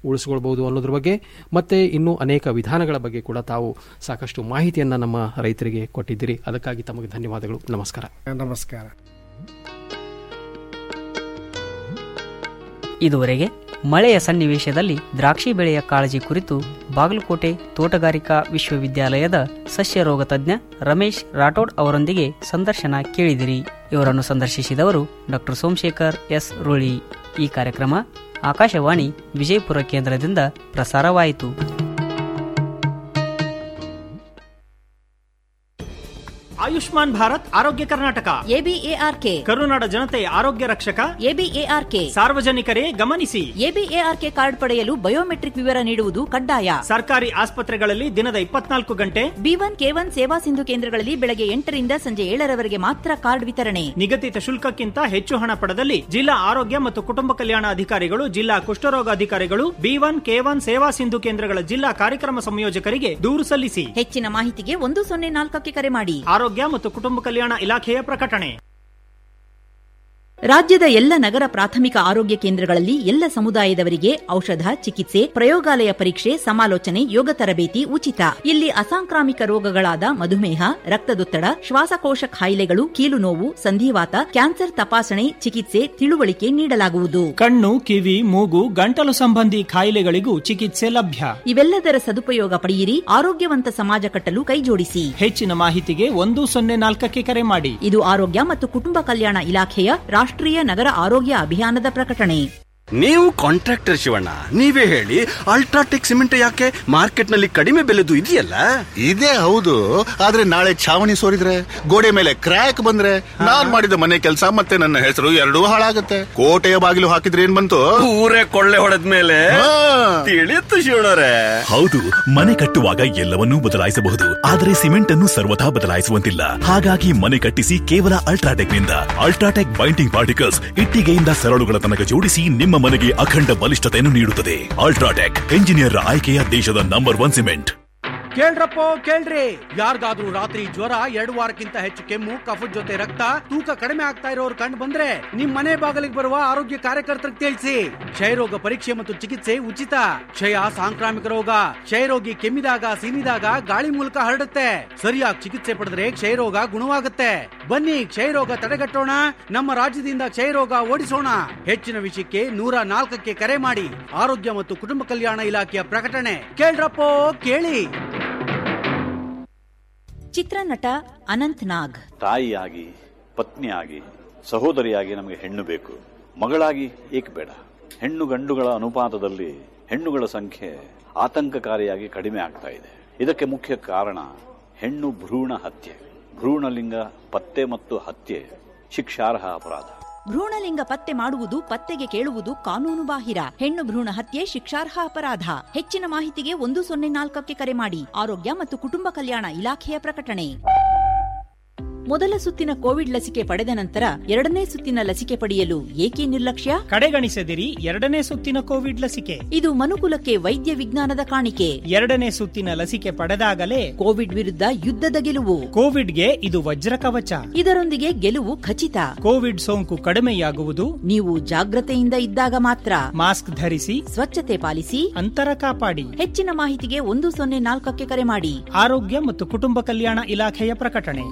ಉಳಿಸ್ಕೊಳ್ಬಹುದು ಅನ್ನೋದ್ರ ಬಗ್ಗೆ ಮತ್ತೆ ಇನ್ನೂ ಅನೇಕ ವಿಧಾನಗಳ ಬಗ್ಗೆ ಕೂಡ ತಾವು ಸಾಕಷ್ಟು ಮಾಹಿತಿಯನ್ನ ನಮ್ಮ ರೈತರಿಗೆ ಕೊಟ್ಟಿದ್ದೀರಿ ಅದಕ್ಕಾಗಿ ತಮಗೆ ಧನ್ಯವಾದಗಳು ನಮಸ್ಕಾರ ನಮಸ್ಕಾರ ಇದುವರೆಗೆ ಮಳೆಯ ಸನ್ನಿವೇಶದಲ್ಲಿ ದ್ರಾಕ್ಷಿ ಬೆಳೆಯ ಕಾಳಜಿ ಕುರಿತು ಬಾಗಲಕೋಟೆ ತೋಟಗಾರಿಕಾ ವಿಶ್ವವಿದ್ಯಾಲಯದ ಸಸ್ಯ ರೋಗ ತಜ್ಞ ರಮೇಶ್ ರಾಠೋಡ್ ಅವರೊಂದಿಗೆ ಸಂದರ್ಶನ ಕೇಳಿದಿರಿ ಇವರನ್ನು ಸಂದರ್ಶಿಸಿದವರು ಡಾಕ್ಟರ್ ಸೋಮಶೇಖರ್ ಎಸ್ ರುಳಿ ಈ ಕಾರ್ಯಕ್ರಮ ಆಕಾಶವಾಣಿ ವಿಜಯಪುರ ಕೇಂದ್ರದಿಂದ ಪ್ರಸಾರವಾಯಿತು ಆಯುಷ್ಮಾನ್ ಭಾರತ್ ಆರೋಗ್ಯ ಕರ್ನಾಟಕ ಎಬಿಎಆರ್ಕೆ ಕರುನಾಡ ಜನತೆಯ ಆರೋಗ್ಯ ರಕ್ಷಕ ಎಬಿಎಆರ್ಕೆ ಸಾರ್ವಜನಿಕರೇ ಗಮನಿಸಿ ಎಬಿಎಆರ್ಕೆ ಕಾರ್ಡ್ ಪಡೆಯಲು ಬಯೋಮೆಟ್ರಿಕ್ ವಿವರ ನೀಡುವುದು ಕಡ್ಡಾಯ ಸರ್ಕಾರಿ ಆಸ್ಪತ್ರೆಗಳಲ್ಲಿ ದಿನದ ಇಪ್ಪತ್ನಾಲ್ಕು ಗಂಟೆ ಬಿ ಒನ್ ಕೆ ಒನ್ ಸೇವಾ ಸಿಂಧು ಕೇಂದ್ರಗಳಲ್ಲಿ ಬೆಳಗ್ಗೆ ಎಂಟರಿಂದ ಸಂಜೆ ಏಳರವರೆಗೆ ಮಾತ್ರ ಕಾರ್ಡ್ ವಿತರಣೆ ನಿಗದಿತ ಶುಲ್ಕಕ್ಕಿಂತ ಹೆಚ್ಚು ಹಣ ಪಡೆದಲ್ಲಿ ಜಿಲ್ಲಾ ಆರೋಗ್ಯ ಮತ್ತು ಕುಟುಂಬ ಕಲ್ಯಾಣ ಅಧಿಕಾರಿಗಳು ಜಿಲ್ಲಾ ಕುಷ್ಠರೋಗ ಅಧಿಕಾರಿಗಳು ಬಿ ಒನ್ ಕೆ ಒನ್ ಸೇವಾ ಸಿಂಧು ಕೇಂದ್ರಗಳ ಜಿಲ್ಲಾ ಕಾರ್ಯಕ್ರಮ ಸಂಯೋಜಕರಿಗೆ ದೂರು ಸಲ್ಲಿಸಿ ಹೆಚ್ಚಿನ ಮಾಹಿತಿಗೆ ಒಂದು ಸೊನ್ನೆ ನಾಲ್ಕಕ್ಕೆ ಕರೆ ಮಾಡಿ ಆರೋಗ್ಯ ಮತ್ತು ಕುಟುಂಬ ಕಲ್ಯಾಣ ಇಲಾಖೆಯ ಪ್ರಕಟಣೆ ರಾಜ್ಯದ ಎಲ್ಲ ನಗರ ಪ್ರಾಥಮಿಕ ಆರೋಗ್ಯ ಕೇಂದ್ರಗಳಲ್ಲಿ ಎಲ್ಲ ಸಮುದಾಯದವರಿಗೆ ಔಷಧ ಚಿಕಿತ್ಸೆ ಪ್ರಯೋಗಾಲಯ ಪರೀಕ್ಷೆ ಸಮಾಲೋಚನೆ ಯೋಗ ತರಬೇತಿ ಉಚಿತ ಇಲ್ಲಿ ಅಸಾಂಕ್ರಾಮಿಕ ರೋಗಗಳಾದ ಮಧುಮೇಹ ರಕ್ತದೊತ್ತಡ ಶ್ವಾಸಕೋಶ ಕಾಯಿಲೆಗಳು ಕೀಲು ನೋವು ಸಂಧಿವಾತ ಕ್ಯಾನ್ಸರ್ ತಪಾಸಣೆ ಚಿಕಿತ್ಸೆ ತಿಳುವಳಿಕೆ ನೀಡಲಾಗುವುದು ಕಣ್ಣು ಕಿವಿ ಮೂಗು ಗಂಟಲು ಸಂಬಂಧಿ ಕಾಯಿಲೆಗಳಿಗೂ ಚಿಕಿತ್ಸೆ ಲಭ್ಯ ಇವೆಲ್ಲದರ ಸದುಪಯೋಗ ಪಡೆಯಿರಿ ಆರೋಗ್ಯವಂತ ಸಮಾಜ ಕಟ್ಟಲು ಕೈಜೋಡಿಸಿ ಹೆಚ್ಚಿನ ಮಾಹಿತಿಗೆ ಒಂದು ಸೊನ್ನೆ ನಾಲ್ಕಕ್ಕೆ ಕರೆ ಮಾಡಿ ಇದು ಆರೋಗ್ಯ ಮತ್ತು ಕುಟುಂಬ ಕಲ್ಯಾಣ ಇಲಾಖೆಯ ರಾಷ್ಟ್ರೀಯ ನಗರ ಆರೋಗ್ಯ ಅಭಿಯಾನದ ಪ್ರಕಟಣೆ ನೀವು ಕಾಂಟ್ರಾಕ್ಟರ್ ಶಿವಣ್ಣ ನೀವೇ ಹೇಳಿ ಅಲ್ಟ್ರಾಟೆಕ್ ಸಿಮೆಂಟ್ ಯಾಕೆ ಮಾರ್ಕೆಟ್ ನಲ್ಲಿ ಕಡಿಮೆ ಬೆಲೆದು ಇದೆಯಲ್ಲ ಇದೇ ಹೌದು ಆದ್ರೆ ನಾಳೆ ಛಾವಣಿ ಸೋರಿದ್ರೆ ಗೋಡೆ ಮೇಲೆ ಕ್ರ್ಯಾಕ್ ಬಂದ್ರೆ ನಾನ್ ಮಾಡಿದ ಮನೆ ಕೆಲಸ ಮತ್ತೆ ನನ್ನ ಹೆಸರು ಎರಡೂ ಹಾಳಾಗತ್ತೆ ಕೋಟೆಯ ಬಾಗಿಲು ಹಾಕಿದ್ರೆ ಏನ್ ಬಂತು ಊರೇ ಕೊಳ್ಳೆ ಹೊಡೆದ ಮೇಲೆ ತಿಳಿಯುತ್ತು ಶಿವಣ್ಣರೇ ಹೌದು ಮನೆ ಕಟ್ಟುವಾಗ ಎಲ್ಲವನ್ನೂ ಬದಲಾಯಿಸಬಹುದು ಆದರೆ ಸಿಮೆಂಟ್ ಅನ್ನು ಸರ್ವಥಾ ಬದಲಾಯಿಸುವಂತಿಲ್ಲ ಹಾಗಾಗಿ ಮನೆ ಕಟ್ಟಿಸಿ ಕೇವಲ ಅಲ್ಟ್ರಾಟೆಕ್ ನಿಂದ ಅಲ್ಟ್ರಾಟೆಕ್ ಬೈಂಡಿಂಗ್ ಪಾರ್ಟಿಕಲ್ಸ್ ಇಟ್ಟಿಗೆಯಿಂದ ಸರಳುಗಳ ತನಕ ಜೋಡಿಸಿ ನಿಮ್ಮ ಮನೆಗೆ ಅಖಂಡ ಬಲಿಷ್ಠತೆಯನ್ನು ನೀಡುತ್ತದೆ ಅಲ್ಟ್ರಾಟೆಕ್ ಎಂಜಿನಿಯರ್ ಆಯ್ಕೆಯ ದೇಶದ ನಂಬರ್ ಒನ್ ಸಿಮೆಂಟ್ ಕೇಳ್ರಪ್ಪೋ ಕೇಳ್ರಿ ಯಾರಿಗಾದ್ರೂ ರಾತ್ರಿ ಜ್ವರ ಎರಡು ವಾರಕ್ಕಿಂತ ಹೆಚ್ಚು ಕೆಮ್ಮು ಕಫದ ಜೊತೆ ರಕ್ತ ತೂಕ ಕಡಿಮೆ ಆಗ್ತಾ ಇರೋರು ಕಂಡು ಬಂದ್ರೆ ನಿಮ್ ಮನೆ ಬಾಗಿಲಿಗೆ ಬರುವ ಆರೋಗ್ಯ ಕಾರ್ಯಕರ್ತರಿಗೆ ತಿಳಿಸಿ ಕ್ಷಯರೋಗ ಪರೀಕ್ಷೆ ಮತ್ತು ಚಿಕಿತ್ಸೆ ಉಚಿತ ಕ್ಷಯ ಸಾಂಕ್ರಾಮಿಕ ರೋಗ ಕ್ಷಯರೋಗಿ ಕೆಮ್ಮಿದಾಗ ಸೀನಿದಾಗ ಗಾಳಿ ಮೂಲಕ ಹರಡುತ್ತೆ ಸರಿಯಾಗಿ ಚಿಕಿತ್ಸೆ ಪಡೆದ್ರೆ ಕ್ಷಯರೋಗ ಗುಣವಾಗುತ್ತೆ ಬನ್ನಿ ಕ್ಷಯರೋಗ ತಡೆಗಟ್ಟೋಣ ನಮ್ಮ ರಾಜ್ಯದಿಂದ ಕ್ಷಯರೋಗ ಓಡಿಸೋಣ ಹೆಚ್ಚಿನ ವಿಷಯಕ್ಕೆ ನೂರ ನಾಲ್ಕಕ್ಕೆ ಕರೆ ಮಾಡಿ ಆರೋಗ್ಯ ಮತ್ತು ಕುಟುಂಬ ಕಲ್ಯಾಣ ಇಲಾಖೆಯ ಪ್ರಕಟಣೆ ಕೇಳ್ರಪ್ಪೋ ಕೇಳಿ ಚಿತ್ರನಟ ಅನಂತ್ ನಾಗ್ ತಾಯಿಯಾಗಿ ಪತ್ನಿಯಾಗಿ ಸಹೋದರಿಯಾಗಿ ನಮಗೆ ಹೆಣ್ಣು ಬೇಕು ಮಗಳಾಗಿ ಏಕೆ ಬೇಡ ಹೆಣ್ಣು ಗಂಡುಗಳ ಅನುಪಾತದಲ್ಲಿ ಹೆಣ್ಣುಗಳ ಸಂಖ್ಯೆ ಆತಂಕಕಾರಿಯಾಗಿ ಕಡಿಮೆ ಆಗ್ತಾ ಇದೆ ಇದಕ್ಕೆ ಮುಖ್ಯ ಕಾರಣ ಹೆಣ್ಣು ಭ್ರೂಣ ಹತ್ಯೆ ಭ್ರೂಣಲಿಂಗ ಪತ್ತೆ ಮತ್ತು ಹತ್ಯೆ ಶಿಕ್ಷಾರ್ಹ ಅಪರಾಧ ಭ್ರೂಣಲಿಂಗ ಪತ್ತೆ ಮಾಡುವುದು ಪತ್ತೆಗೆ ಕೇಳುವುದು ಕಾನೂನು ಬಾಹಿರ ಹೆಣ್ಣು ಭ್ರೂಣ ಹತ್ಯೆ ಶಿಕ್ಷಾರ್ಹ ಅಪರಾಧ ಹೆಚ್ಚಿನ ಮಾಹಿತಿಗೆ ಒಂದು ಸೊನ್ನೆ ನಾಲ್ಕಕ್ಕೆ ಕರೆ ಮಾಡಿ ಆರೋಗ್ಯ ಮತ್ತು ಕುಟುಂಬ ಕಲ್ಯಾಣ ಇಲಾಖೆಯ ಪ್ರಕಟಣೆ ಮೊದಲ ಸುತ್ತಿನ ಕೋವಿಡ್ ಲಸಿಕೆ ಪಡೆದ ನಂತರ ಎರಡನೇ ಸುತ್ತಿನ ಲಸಿಕೆ ಪಡೆಯಲು ಏಕೆ ನಿರ್ಲಕ್ಷ್ಯ ಕಡೆಗಣಿಸದಿರಿ ಎರಡನೇ ಸುತ್ತಿನ ಕೋವಿಡ್ ಲಸಿಕೆ ಇದು ಮನುಕುಲಕ್ಕೆ ವೈದ್ಯ ವಿಜ್ಞಾನದ ಕಾಣಿಕೆ ಎರಡನೇ ಸುತ್ತಿನ ಲಸಿಕೆ ಪಡೆದಾಗಲೇ ಕೋವಿಡ್ ವಿರುದ್ಧ ಯುದ್ಧದ ಗೆಲುವು ಕೋವಿಡ್ಗೆ ಇದು ವಜ್ರ ಕವಚ ಇದರೊಂದಿಗೆ ಗೆಲುವು ಖಚಿತ ಕೋವಿಡ್ ಸೋಂಕು ಕಡಿಮೆಯಾಗುವುದು ನೀವು ಜಾಗ್ರತೆಯಿಂದ ಇದ್ದಾಗ ಮಾತ್ರ ಮಾಸ್ಕ್ ಧರಿಸಿ ಸ್ವಚ್ಛತೆ ಪಾಲಿಸಿ ಅಂತರ ಕಾಪಾಡಿ ಹೆಚ್ಚಿನ ಮಾಹಿತಿಗೆ ಒಂದು ಸೊನ್ನೆ ನಾಲ್ಕಕ್ಕೆ ಕರೆ ಮಾಡಿ ಆರೋಗ್ಯ ಮತ್ತು ಕುಟುಂಬ ಕಲ್ಯಾಣ ಇಲಾಖೆಯ ಪ್ರಕಟಣೆ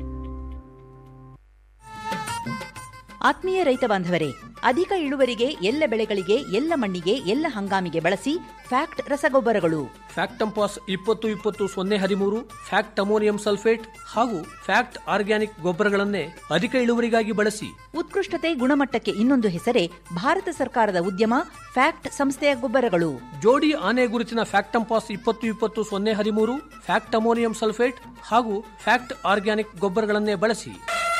ಆತ್ಮೀಯ ರೈತ ಬಾಂಧವರೇ ಅಧಿಕ ಇಳುವರಿಗೆ ಎಲ್ಲ ಬೆಳೆಗಳಿಗೆ ಎಲ್ಲ ಮಣ್ಣಿಗೆ ಎಲ್ಲ ಹಂಗಾಮಿಗೆ ಬಳಸಿ ಫ್ಯಾಕ್ಟ್ ರಸಗೊಬ್ಬರಗಳು ಫ್ಯಾಕ್ಟಂಪಾಸ್ ಇಪ್ಪತ್ತು ಇಪ್ಪತ್ತು ಸೊನ್ನೆ ಹದಿಮೂರು ಫ್ಯಾಕ್ಟ್ ಅಮೋನಿಯಂ ಸಲ್ಫೇಟ್ ಹಾಗೂ ಫ್ಯಾಕ್ಟ್ ಆರ್ಗ್ಯಾನಿಕ್ ಗೊಬ್ಬರಗಳನ್ನೇ ಅಧಿಕ ಇಳುವರಿಗಾಗಿ ಬಳಸಿ ಉತ್ಕೃಷ್ಟತೆ ಗುಣಮಟ್ಟಕ್ಕೆ ಇನ್ನೊಂದು ಹೆಸರೇ ಭಾರತ ಸರ್ಕಾರದ ಉದ್ಯಮ ಫ್ಯಾಕ್ಟ್ ಸಂಸ್ಥೆಯ ಗೊಬ್ಬರಗಳು ಜೋಡಿ ಆನೆ ಗುರುತಿನ ಫ್ಯಾಕ್ಟಂಪಾಸ್ ಇಪ್ಪತ್ತು ಇಪ್ಪತ್ತು ಸೊನ್ನೆ ಹದಿಮೂರು ಫ್ಯಾಕ್ಟ್ ಅಮೋನಿಯಂ ಸಲ್ಫೇಟ್ ಹಾಗೂ ಫ್ಯಾಕ್ಟ್ ಆರ್ಗ್ಯಾನಿಕ್ ಗೊಬ್ಬರಗಳನ್ನೇ ಬಳಸಿ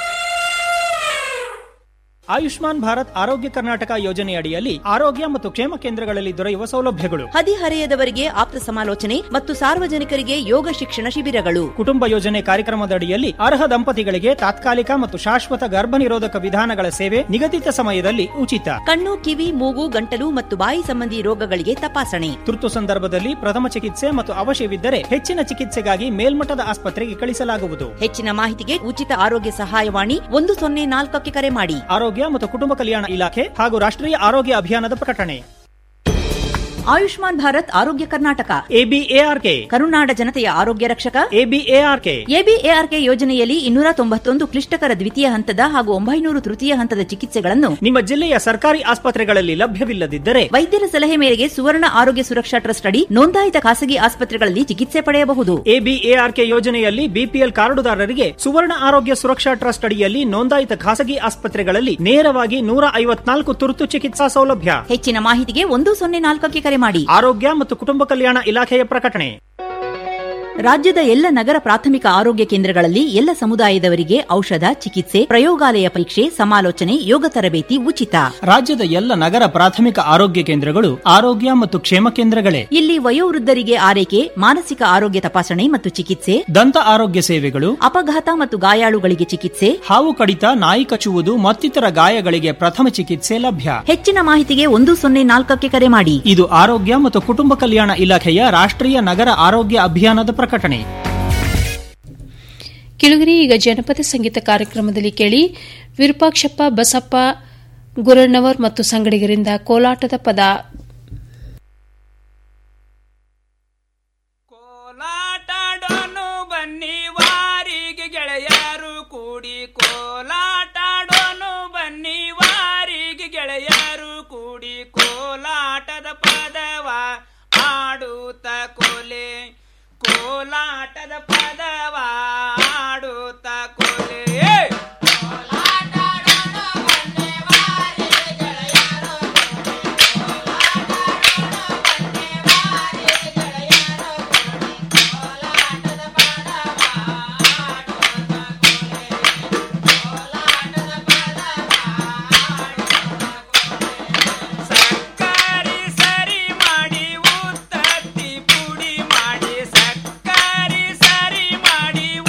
ಆಯುಷ್ಮಾನ್ ಭಾರತ್ ಆರೋಗ್ಯ ಕರ್ನಾಟಕ ಯೋಜನೆಯಡಿಯಲ್ಲಿ ಆರೋಗ್ಯ ಮತ್ತು ಕ್ಷೇಮ ಕೇಂದ್ರಗಳಲ್ಲಿ ದೊರೆಯುವ ಸೌಲಭ್ಯಗಳು ಹದಿಹರೆಯದವರಿಗೆ ಆಪ್ತ ಸಮಾಲೋಚನೆ ಮತ್ತು ಸಾರ್ವಜನಿಕರಿಗೆ ಯೋಗ ಶಿಕ್ಷಣ ಶಿಬಿರಗಳು ಕುಟುಂಬ ಯೋಜನೆ ಕಾರ್ಯಕ್ರಮದಡಿಯಲ್ಲಿ ಅರ್ಹ ದಂಪತಿಗಳಿಗೆ ತಾತ್ಕಾಲಿಕ ಮತ್ತು ಶಾಶ್ವತ ಗರ್ಭ ನಿರೋಧಕ ವಿಧಾನಗಳ ಸೇವೆ ನಿಗದಿತ ಸಮಯದಲ್ಲಿ ಉಚಿತ ಕಣ್ಣು ಕಿವಿ ಮೂಗು ಗಂಟಲು ಮತ್ತು ಬಾಯಿ ಸಂಬಂಧಿ ರೋಗಗಳಿಗೆ ತಪಾಸಣೆ ತುರ್ತು ಸಂದರ್ಭದಲ್ಲಿ ಪ್ರಥಮ ಚಿಕಿತ್ಸೆ ಮತ್ತು ಅವಶ್ಯವಿದ್ದರೆ ಹೆಚ್ಚಿನ ಚಿಕಿತ್ಸೆಗಾಗಿ ಮೇಲ್ಮಟ್ಟದ ಆಸ್ಪತ್ರೆಗೆ ಕಳಿಸಲಾಗುವುದು ಹೆಚ್ಚಿನ ಮಾಹಿತಿಗೆ ಉಚಿತ ಆರೋಗ್ಯ ಸಹಾಯವಾಣಿ ಒಂದು ಸೊನ್ನೆ ನಾಲ್ಕಕ್ಕೆ ಕರೆ ಮಾಡಿ ಆರೋಗ್ಯ ಮತ್ತು ಕುಟುಂಬ ಕಲ್ಯಾಣ ಇಲಾಖೆ ಹಾಗೂ ರಾಷ್ಟ್ರೀಯ ಆರೋಗ್ಯ ಅಭಿಯಾನದ ಪ್ರಕಟಣೆ ಆಯುಷ್ಮಾನ್ ಭಾರತ್ ಆರೋಗ್ಯ ಕರ್ನಾಟಕ ಎಬಿಎಆರ್ಕೆ ಕರುನಾಡ ಜನತೆಯ ಆರೋಗ್ಯ ರಕ್ಷಕ ಎಬಿಎಆರ್ಕೆ ಎಬಿಎಆರ್ಕೆ ಯೋಜನೆಯಲ್ಲಿ ಇನ್ನೂರ ತೊಂಬತ್ತೊಂದು ಕ್ಲಿಷ್ಟಕರ ದ್ವಿತೀಯ ಹಂತದ ಹಾಗೂ ಒಂಬೈನೂರು ತೃತೀಯ ಹಂತದ ಚಿಕಿತ್ಸೆಗಳನ್ನು ನಿಮ್ಮ ಜಿಲ್ಲೆಯ ಸರ್ಕಾರಿ ಆಸ್ಪತ್ರೆಗಳಲ್ಲಿ ಲಭ್ಯವಿಲ್ಲದಿದ್ದರೆ ವೈದ್ಯರ ಸಲಹೆ ಮೇರೆಗೆ ಸುವರ್ಣ ಆರೋಗ್ಯ ಸುರಕ್ಷಾ ಟ್ರಸ್ಟ್ ಅಡಿ ನೋಂದಾಯಿತ ಖಾಸಗಿ ಆಸ್ಪತ್ರೆಗಳಲ್ಲಿ ಚಿಕಿತ್ಸೆ ಪಡೆಯಬಹುದು ಎಬಿಎಆರ್ಕೆ ಯೋಜನೆಯಲ್ಲಿ ಬಿಪಿಎಲ್ ಕಾರ್ಡುದಾರರಿಗೆ ಸುವರ್ಣ ಆರೋಗ್ಯ ಸುರಕ್ಷಾ ಟ್ರಸ್ಟ್ ಅಡಿಯಲ್ಲಿ ನೋಂದಾಯಿತ ಖಾಸಗಿ ಆಸ್ಪತ್ರೆಗಳಲ್ಲಿ ನೇರವಾಗಿ ನೂರ ಐವತ್ನಾಲ್ಕು ತುರ್ತು ಚಿಕಿತ್ಸಾ ಸೌಲಭ್ಯ ಹೆಚ್ಚಿನ ಮಾಹಿತಿಗೆ ಒಂದು ಸೊನ್ನೆ ನಾಲ್ಕಕ್ಕೆ ಕರೆ ಮಾಡಿ ಆರೋಗ್ಯ ಮತ್ತು ಕುಟುಂಬ ಕಲ್ಯಾಣ ಇಲಾಖೆಯ ಪ್ರಕಟಣೆ ರಾಜ್ಯದ ಎಲ್ಲ ನಗರ ಪ್ರಾಥಮಿಕ ಆರೋಗ್ಯ ಕೇಂದ್ರಗಳಲ್ಲಿ ಎಲ್ಲ ಸಮುದಾಯದವರಿಗೆ ಔಷಧ ಚಿಕಿತ್ಸೆ ಪ್ರಯೋಗಾಲಯ ಪರೀಕ್ಷೆ ಸಮಾಲೋಚನೆ ಯೋಗ ತರಬೇತಿ ಉಚಿತ ರಾಜ್ಯದ ಎಲ್ಲ ನಗರ ಪ್ರಾಥಮಿಕ ಆರೋಗ್ಯ ಕೇಂದ್ರಗಳು ಆರೋಗ್ಯ ಮತ್ತು ಕ್ಷೇಮ ಕೇಂದ್ರಗಳೇ ಇಲ್ಲಿ ವಯೋವೃದ್ಧರಿಗೆ ಆರೈಕೆ ಮಾನಸಿಕ ಆರೋಗ್ಯ ತಪಾಸಣೆ ಮತ್ತು ಚಿಕಿತ್ಸೆ ದಂತ ಆರೋಗ್ಯ ಸೇವೆಗಳು ಅಪಘಾತ ಮತ್ತು ಗಾಯಾಳುಗಳಿಗೆ ಚಿಕಿತ್ಸೆ ಹಾವು ಕಡಿತ ನಾಯಿ ಕಚ್ಚುವುದು ಮತ್ತಿತರ ಗಾಯಗಳಿಗೆ ಪ್ರಥಮ ಚಿಕಿತ್ಸೆ ಲಭ್ಯ ಹೆಚ್ಚಿನ ಮಾಹಿತಿಗೆ ಒಂದು ಸೊನ್ನೆ ನಾಲ್ಕಕ್ಕೆ ಕರೆ ಮಾಡಿ ಇದು ಆರೋಗ್ಯ ಮತ್ತು ಕುಟುಂಬ ಕಲ್ಯಾಣ ಇಲಾಖೆಯ ರಾಷ್ಟ್ರೀಯ ನಗರ ಆರೋಗ್ಯ ಅಭಿಯಾನದ ಪ್ರಕಟಣೆ ಕಿಳುಗರಿ ಈಗ ಜನಪದ ಸಂಗೀತ ಕಾರ್ಯಕ್ರಮದಲ್ಲಿ ಕೇಳಿ ವಿರೂಪಾಕ್ಷಪ್ಪ ಬಸಪ್ಪ ಗುರಣ್ಣವರ್ ಮತ್ತು ಸಂಗಡಿಗರಿಂದ ಕೋಲಾಟದ ಪದ ಕೋಲಾಟಾಡೋನು ಬನ್ನಿ ವಾರಿಗೆ ಗೆಳೆಯರು ಕೂಡಿ ಕೋಲಾಟಾಡೋನು ಬನ್ನಿ ವಾರಿಗೆ ಗೆಳೆಯರು ಕೂಡಿ ಕೋಲಾಟದ ಪದವ ಆಡುತ್ತ ಕೋಲೆ ಕೋಲಾಟದ ಪದವ ಆಡುತ್ತ ಕೋಲೆ ಸಕ್ಕರೆ ಸರಿ ಮಾಡಿ ಉತ್ತತ್ತಿ ಪುಡಿ ಮಾಡಿ ಸಕ್ಕರೆ ಸರಿ ಮಾಡಿ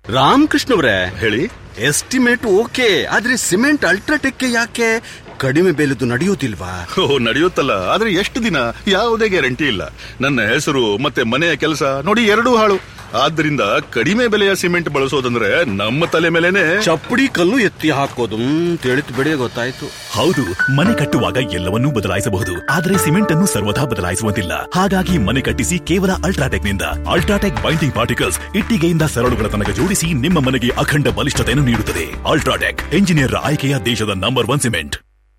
ರಾಮಕೃಷ್ಣವ್ರೆ ಹೇಳಿ ಎಸ್ಟಿಮೇಟ್ ಓಕೆ ಆದ್ರೆ ಸಿಮೆಂಟ್ ಅಲ್ಟ್ರಾಟೆಕ್ ಯಾಕೆ ಕಡಿಮೆ ಬೆಲೆದು ನಡೆಯುವುದಿಲ್ವಾ ಓ ನಡೆಯುತ್ತಲ್ಲ ಆದ್ರೆ ಎಷ್ಟು ದಿನ ಯಾವುದೇ ಗ್ಯಾರಂಟಿ ಇಲ್ಲ ನನ್ನ ಹೆಸರು ಮತ್ತೆ ಮನೆಯ ಕೆಲಸ ನೋಡಿ ಎರಡೂ ಹಾಳು ಆದ್ರಿಂದ ಕಡಿಮೆ ಬೆಲೆಯ ಸಿಮೆಂಟ್ ಬಳಸೋದಂದ್ರೆ ನಮ್ಮ ತಲೆ ಮೇಲೆನೆ ಚಪ್ಪಡಿ ಕಲ್ಲು ಎತ್ತಿ ಹಾಕೋದು ತಿಳಿತು ಬಿಡಿ ಗೊತ್ತಾಯ್ತು ಹೌದು ಮನೆ ಕಟ್ಟುವಾಗ ಎಲ್ಲವನ್ನೂ ಬದಲಾಯಿಸಬಹುದು ಆದರೆ ಸಿಮೆಂಟ್ ಅನ್ನು ಸರ್ವದಾ ಬದಲಾಯಿಸುವಂತಿಲ್ಲ ಹಾಗಾಗಿ ಮನೆ ಕಟ್ಟಿಸಿ ಕೇವಲ ಅಲ್ಟ್ರಾಟೆಕ್ ನಿಂದ ಅಲ್ಟ್ರಾಟೆಕ್ ಬೈಂಡಿಂಗ್ ಪಾರ್ಟಿಕಲ್ಸ್ ಇಟ್ಟಿಗೆಯಿಂದ ಸರಳುಗಳ ತನಕ ಜೋಡಿಸಿ ನಿಮ್ಮ ಮನೆಗೆ ಅಖಂಡ ಬಲಿಷ್ಠತೆಯನ್ನು ನೀಡುತ್ತದೆ ಅಲ್ಟ್ರಾಟೆಕ್ ಎಂಜಿನಿಯರ್ ಆಯ್ಕೆಯ ದೇಶದ number one cement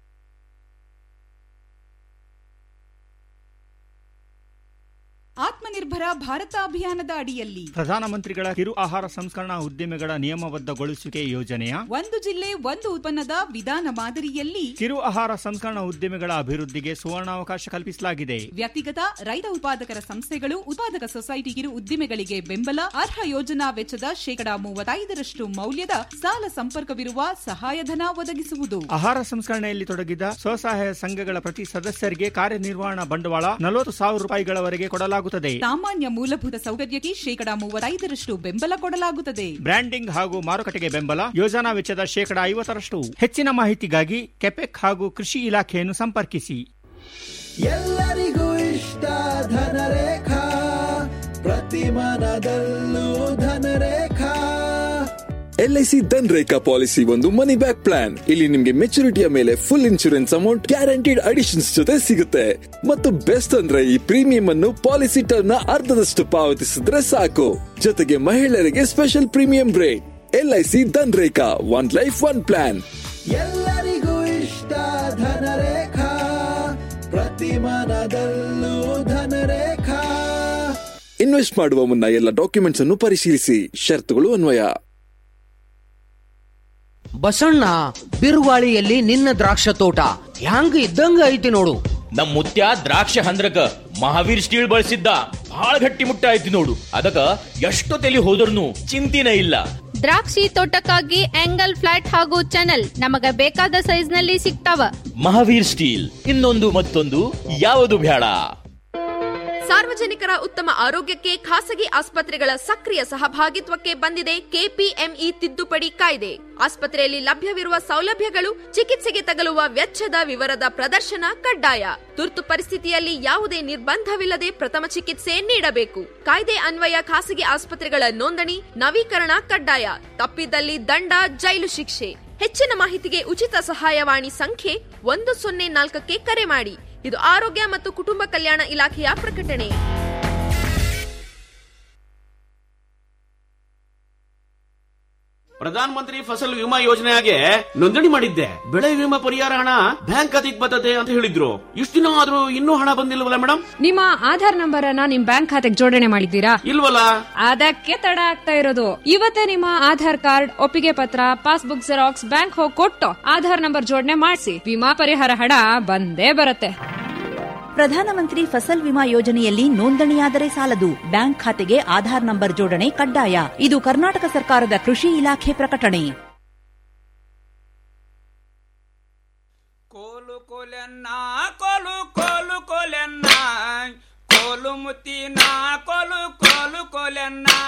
Atmanirbhar Bharat ಅಭಿಯಾನದ ಅಡಿಯಲ್ಲಿ ಪ್ರಧಾನಮಂತ್ರಿಗಳ ಕಿರು ಆಹಾರ ಸಂಸ್ಕರಣಾ ಉದ್ಯಮಿಗಳ ನಿಯಮಬದ್ಧಗೊಳಿಸುವಿಕೆ ಯೋಜನೆಯ ಒಂದು ಜಿಲ್ಲೆ ಒಂದು ಉತ್ಪನ್ನದ ವಿಧಾನ ಮಾದರಿಯಲ್ಲಿ ಕಿರು ಆಹಾರ ಸಂಸ್ಕರಣಾ ಉದ್ಯಮಿಗಳ ಅಭಿವೃದ್ಧಿಗೆ ಸುವರ್ಣಾವಕಾಶ ಕಲ್ಪಿಸಲಾಗಿದೆ ವ್ಯಕ್ತಿಗತ ರೈತ ಉತ್ಪಾದಕರ ಸಂಸ್ಥೆಗಳು ಉತ್ಪಾದಕ ಸೊಸೈಟಿ ಕಿರು ಉದ್ದಿಮೆಗಳಿಗೆ ಬೆಂಬಲ ಅರ್ಹ ಯೋಜನಾ ವೆಚ್ಚದ ಶೇಕಡಾ ಮೂವತ್ತೈದರಷ್ಟು ಮೌಲ್ಯದ ಸಾಲ ಸಂಪರ್ಕವಿರುವ ಸಹಾಯಧನ ಒದಗಿಸುವುದು ಆಹಾರ ಸಂಸ್ಕರಣೆಯಲ್ಲಿ ತೊಡಗಿದ ಸ್ವಸಹಾಯ ಸಂಘಗಳ ಪ್ರತಿ ಸದಸ್ಯರಿಗೆ ಕಾರ್ಯನಿರ್ವಹಣಾ ಬಂಡವಾಳ ನಲವತ್ತು ಸಾವಿರ ರೂಪಾಯಿಗಳವರೆಗೆ ಕೊಡಲಾಗುತ್ತದೆ ಸಾಮಾನ್ಯ ಮೂಲಭೂತ ಸೌಕರ್ಯಕ್ಕೆ ಶೇಕಡಾ ಮೂವತ್ತೈದರಷ್ಟು ಬೆಂಬಲ ಕೊಡಲಾಗುತ್ತದೆ ಬ್ರ್ಯಾಂಡಿಂಗ್ ಹಾಗೂ ಮಾರುಕಟ್ಟೆಗೆ ಬೆಂಬಲ ಯೋಜನಾ ವೆಚ್ಚದ ಶೇಕಡಾ ಐವತ್ತರಷ್ಟು ಹೆಚ್ಚಿನ ಮಾಹಿತಿಗಾಗಿ ಕೆಪೆಕ್ ಹಾಗೂ ಕೃಷಿ ಇಲಾಖೆಯನ್ನು ಸಂಪರ್ಕಿಸಿ ಎಲ್ಲರಿಗೂ ಇಷ್ಟ ಧನರೇಖಾ ಪ್ರತಿ ಮನದಲ್ಲೂ ಧನರೇಖಾ ಎಲ್ಐಸಿ ಧನ್ ರೇಖಾ ಪಾಲಿಸಿ ಒಂದು ಮನಿ ಬ್ಯಾಕ್ ಪ್ಲಾನ್ ಇಲ್ಲಿ ನಿಮ್ಗೆ ಮೆಚುರಿಟಿಯ ಮೇಲೆ full insurance amount guaranteed additions ಜೊತೆ ಸಿಗುತ್ತೆ ಮತ್ತು ಬೆಸ್ಟ್ ಅಂದ್ರೆ ಈ ಪ್ರೀಮಿಯಂ ಅನ್ನು ಪಾಲಿಸಿ ಟರ್ಮ್ ನ ಅರ್ಧದಷ್ಟು ಪಾವತಿಸಿದ್ರೆ ಸಾಕು ಜೊತೆಗೆ ಮಹಿಳೆಯರಿಗೆ special premium rate LIC Dhan Rekha one life one plan ಎಲ್ಲರಿಗೂ ಇಷ್ಟ ಧನರೇಖಾ ಪ್ರತಿ ಮನದಲ್ಲೂ ಧನರೇಖಾ ಇನ್ವೆಸ್ಟ್ ಮಾಡುವ ಮುನ್ನ ಎಲ್ಲ ಡಾಕ್ಯುಮೆಂಟ್ಸ್ ಅನ್ನು ಪರಿಶೀಲಿಸಿ ಷರತ್ತುಗಳು ಅನ್ವಯ ಬಸಣ್ಣ ಬಿರುಗಾಳಿಯಲ್ಲಿ ನಿನ್ನ ದ್ರಾಕ್ಷ ತೋಟ ಹ್ಯಾಂಗ ಇದ್ದಂಗ ಐತಿ ನೋಡು ನಮ್ ಮುತ್ಯ ದ್ರಾಕ್ಷ ಹಂದ್ರಕ ಮಹಾವೀರ್ ಸ್ಟೀಲ್ ಬಳಸಿದ್ದ ಬಹಳ ಗಟ್ಟಿ ಮುಟ್ಟ ಐತಿ ನೋಡು ಅದಕ್ಕ ಎಷ್ಟು ತಲಿ ಹೋದ್ರೂ ಚಿಂತಿನೇ ಇಲ್ಲ ದ್ರಾಕ್ಷಿ ತೋಟಕ್ಕಾಗಿ ಆಂಗಲ್ ಫ್ಲಾಟ್ ಹಾಗೂ ಚಾನಲ್ ನಮಗ ಬೇಕಾದ ಸೈಜ್ ನಲ್ಲಿ ಸಿಗ್ತಾವ ಮಹಾವೀರ್ ಸ್ಟೀಲ್ ಇನ್ನೊಂದು ಮತ್ತೊಂದು ಯಾವುದು ಬೇಡ ಸಾರ್ವಜನಿಕರ ಉತ್ತಮ ಆರೋಗ್ಯಕ್ಕೆ ಖಾಸಗಿ ಆಸ್ಪತ್ರೆಗಳ ಸಕ್ರಿಯ ಸಹಭಾಗಿತ್ವಕ್ಕೆ ಬಂದಿದೆ ಕೆಪಿಎಂಇ ತಿದ್ದುಪಡಿ ಕಾಯ್ದೆ ಆಸ್ಪತ್ರೆಯಲ್ಲಿ ಲಭ್ಯವಿರುವ ಸೌಲಭ್ಯಗಳು ಚಿಕಿತ್ಸೆಗೆ ತಗಲುವ ವೆಚ್ಚದ ವಿವರದ ಪ್ರದರ್ಶನ ಕಡ್ಡಾಯ ತುರ್ತು ಪರಿಸ್ಥಿತಿಯಲ್ಲಿ ಯಾವುದೇ ನಿರ್ಬಂಧವಿಲ್ಲದೆ ಪ್ರಥಮ ಚಿಕಿತ್ಸೆ ನೀಡಬೇಕು ಕಾಯ್ದೆ ಅನ್ವಯ ಖಾಸಗಿ ಆಸ್ಪತ್ರೆಗಳ ನೋಂದಣಿ ನವೀಕರಣ ಕಡ್ಡಾಯ ತಪ್ಪಿದಲ್ಲಿ ದಂಡ ಜೈಲು ಶಿಕ್ಷೆ ಹೆಚ್ಚಿನ ಮಾಹಿತಿಗೆ ಉಚಿತ ಸಹಾಯವಾಣಿ ಸಂಖ್ಯೆ ಒಂದು ಸೊನ್ನೆ ನಾಲ್ಕಕ್ಕೆ ಕರೆ ಮಾಡಿ ಇದು ಆರೋಗ್ಯ ಮತ್ತು ಕುಟುಂಬ ಕಲ್ಯಾಣ ಇಲಾಖೆಯ ಪ್ರಕಟಣೆ ಪ್ರಧಾನ ಮಂತ್ರಿ ಫಸಲ್ ವಿಮಾ ಯೋಜನೆಗೆ ನೋಂದಣಿ ಮಾಡಿದ್ದೆ ಬೆಳೆ ವಿಮಾ ಪರಿಹಾರ ಹಣ ಬ್ಯಾಂಕ್ ಖಾತೆಗೆ ಬರ್ತದೆ ಅಂತ ಹೇಳಿದ್ರು ಇಷ್ಟು ದಿನ ಆದ್ರೂ ಇನ್ನೂ ಹಣ ಬಂದಿಲ್ವಲ್ಲ ಮೇಡಮ್ ನಿಮ್ಮ ಆಧಾರ್ ನಂಬರ್ ಅನ್ನ ನಿಮ್ ಬ್ಯಾಂಕ್ ಖಾತೆಗೆ ಜೋಡಣೆ ಮಾಡಿದ್ದೀರಾ ಇಲ್ವಲ್ಲ ಅದಕ್ಕೆ ತಡ ಆಗ್ತಾ ಇರೋದು ಇವತ್ತೇ ನಿಮ್ಮ ಆಧಾರ್ ಕಾರ್ಡ್ ಒಪ್ಪಿಗೆ ಪತ್ರ ಪಾಸ್ಬುಕ್ ಜೆರಾಕ್ಸ್ ಬ್ಯಾಂಕ್ ಹೋಗಿ ಕೊಟ್ಟು ಆಧಾರ್ ನಂಬರ್ ಜೋಡಣೆ ಮಾಡಿಸಿ ವಿಮಾ ಪರಿಹಾರ ಹಣ ಬಂದೇ ಬರುತ್ತೆ ಪ್ರಧಾನಮಂತ್ರಿ ಫಸಲ್ ವಿಮಾ ಯೋಜನೆಯಲ್ಲಿ ನೋಂದಣಿಯಾದರೆ ಸಾಲದು ಬ್ಯಾಂಕ್ ಖಾತೆಗೆ ಆಧಾರ್ ನಂಬರ್ ಜೋಡಣೆ ಕಡ್ಡಾಯ ಇದು ಕರ್ನಾಟಕ ಸರ್ಕಾರದ ಕೃಷಿ ಇಲಾಖೆ ಪ್ರಕಟಣೆ ಕೋಲು ಕೋಲೆನ್ನ ಕೋಲು ಕೋಲು ಕೋಲೆನ್ನ ಕೋಲು ಮುತ್ತಿನ ಕೋಲು ಕೋಲು ಕೋಲೆನ್ನ